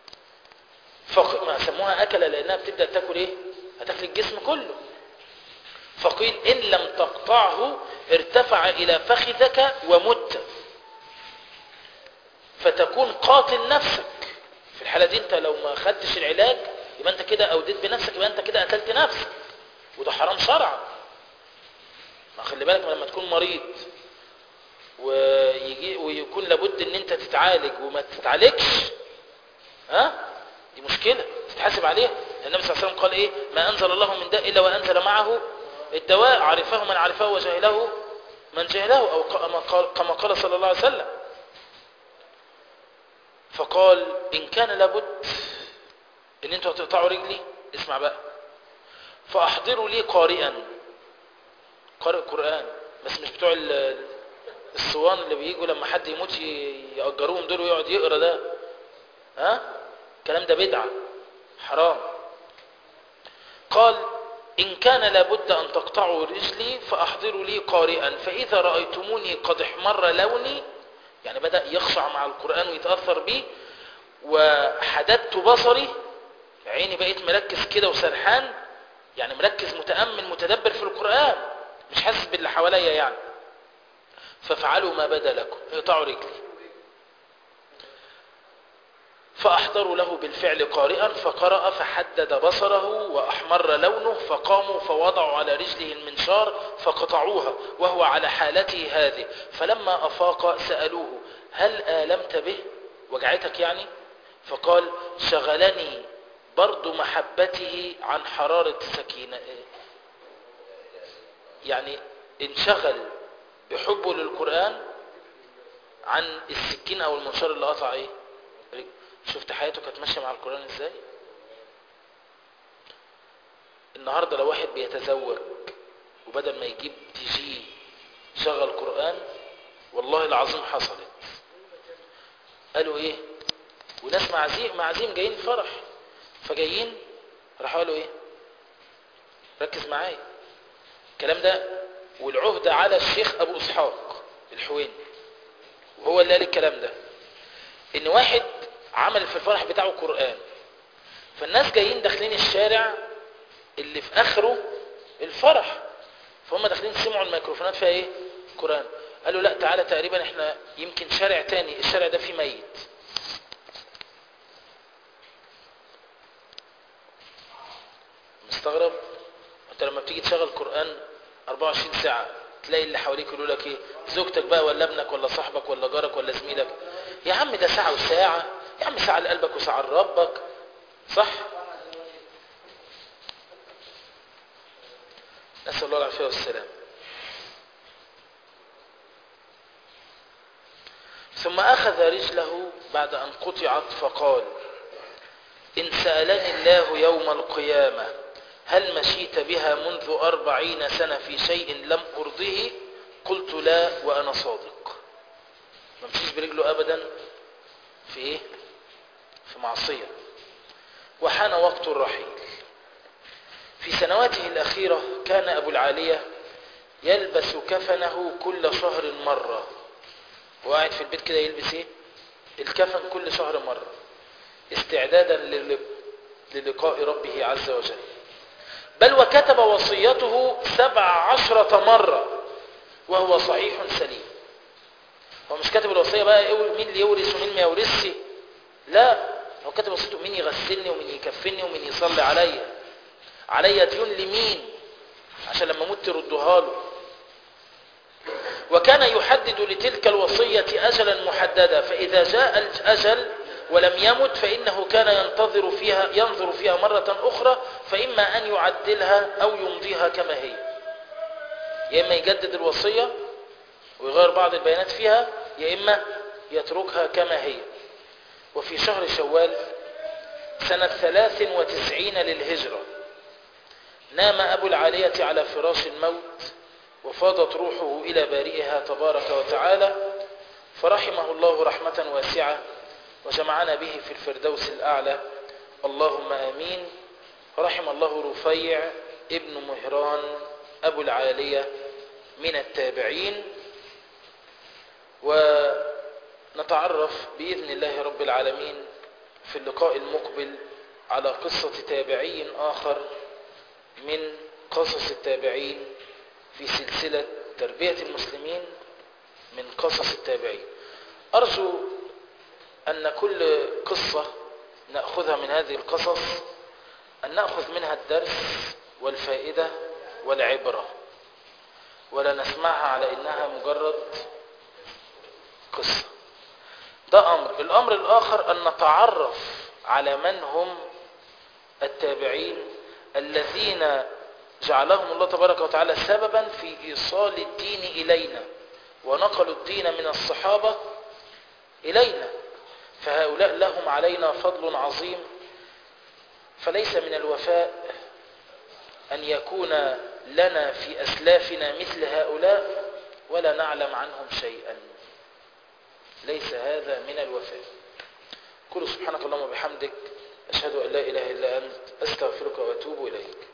فق... ما سموها أكلة لأنها بتبدأ تاكل إيه هتاكل الجسم كله فقيل إن لم تقطعه ارتفع إلى فخذك ومت فتكون قاتل نفسك في الحالة دي انت لو ما خدتش العلاج يبقى انت كده اوديت بنفسك يبقى انت كده قتلت نفسك وده حرام شرعا ما خلي بالك لما تكون مريض ويجي ويكون لابد ان انت تتعالج وما تتعالجش ها دي مشكلة تتحاسب عليها النبي صلى الله عليه وسلم قال ايه ما انزل الله من داء الا وانزل معه الدواء عرفه من عرفه وجهله من جهله او كما قال, كما قال صلى الله عليه وسلم فقال ان كان لابد ان انتوا هتقطعوا رجلي اسمع بقى فاحضروا لي قارئا قارئ قرآن بس مش بتوع ال- الصوان اللي بيجوا لما حد يموت ي- يأجروهم دول ويقعد يقرا ده ها الكلام ده بدعة حرام قال إن كان لابد أن تقطعوا رجلي فأحضروا لي قارئا فإذا رأيتموني قد احمر لوني يعني بدأ يخشع مع القرآن ويتأثر به وحددت بصري عيني بقيت مركز كده وسرحان يعني مركز متأمل متدبر في القرآن مش حاسس باللي حواليا يعني فافعلوا ما بدا لكم اقطعوا رجلي فأحضروا له بالفعل قارئا فقرأ فحدد بصره وأحمر لونه فقاموا فوضعوا على رجله المنشار فقطعوها وهو على حالته هذه فلما أفاق سألوه هل آلمت به وجعتك يعني فقال شغلني برد محبته عن حرارة سكينة يعني انشغل بحبه للقرآن عن السكين أو المنشار اللي قطع ايه رجل. شفت حياته كانت ماشيه مع القرآن ازاي النهاردة لو واحد بيتزوج وبدل ما يجيب تي جي شغل قرآن والله العظيم حصلت قالوا ايه وناس معزيم معزيم جايين فرح فجايين راحوا قالوا ايه ركز معايا الكلام ده والعهدة على الشيخ ابو اسحاق الحويني وهو اللي قال الكلام ده ان واحد عمل في الفرح بتاعه قرآن فالناس جايين داخلين الشارع اللي في اخره الفرح فهم داخلين سمعوا الميكروفونات فيها ايه قرآن قالوا لا تعالى تقريبا احنا يمكن شارع تاني الشارع ده فيه ميت مستغرب انت لما بتيجي تشغل قرآن 24 ساعة تلاقي اللي حواليك يقولوا لك ايه زوجتك بقى ولا ابنك ولا صاحبك ولا جارك ولا زميلك يا عم ده ساعة وساعة يا عم ساعة لقلبك وساعة لربك صح نسأل الله العافية والسلام ثم أخذ رجله بعد أن قطعت فقال إن سألني الله يوم القيامة هل مشيت بها منذ أربعين سنة في شيء لم أرضه قلت لا وأنا صادق ما مشيش برجله أبدا في إيه في معصية وحان وقت الرحيل في سنواته الأخيرة كان أبو العالية يلبس كفنه كل شهر مرة وقاعد في البيت كده يلبس ايه الكفن كل شهر مرة استعدادا لل- للقاء ربه عز وجل بل وكتب وصيته سبع عشرة مرة وهو صحيح سليم هو مش كاتب الوصية بقى إيه- مين اللي يورث ومين ما يورثش لا هو كاتب وصيته مين يغسلني ومين يكفني ومين يصلي عليا عليا ديون لمين عشان لما اموت تردوها له وكان يحدد لتلك الوصية أجلا محددا فإذا جاء الأجل ولم يمت فإنه كان ينتظر فيها ينظر فيها مرة أخرى فإما أن يعدلها أو يمضيها كما هي يا إما يجدد الوصية ويغير بعض البيانات فيها يا إما يتركها كما هي وفي شهر شوال سنة ثلاث وتسعين للهجرة نام أبو العالية على فراش الموت وفاضت روحه إلى بارئها تبارك وتعالى فرحمه الله رحمة واسعة وجمعنا به في الفردوس الأعلى اللهم آمين رحم الله رفيع ابن مهران أبو العالية من التابعين ونتعرف بإذن الله رب العالمين في اللقاء المقبل على قصة تابعي آخر من قصص التابعين في سلسلة تربية المسلمين من قصص التابعين أرجو أن كل قصة نأخذها من هذه القصص أن نأخذ منها الدرس والفائدة والعبرة ولا نسمعها على إنها مجرد قصة ده أمر الأمر الآخر أن نتعرف على من هم التابعين الذين جعلهم الله تبارك وتعالى سببا في إيصال الدين إلينا ونقلوا الدين من الصحابة إلينا فهؤلاء لهم علينا فضل عظيم فليس من الوفاء أن يكون لنا في أسلافنا مثل هؤلاء ولا نعلم عنهم شيئا ليس هذا من الوفاء كل سبحانك اللهم وبحمدك أشهد أن لا إله إلا أنت أستغفرك وأتوب إليك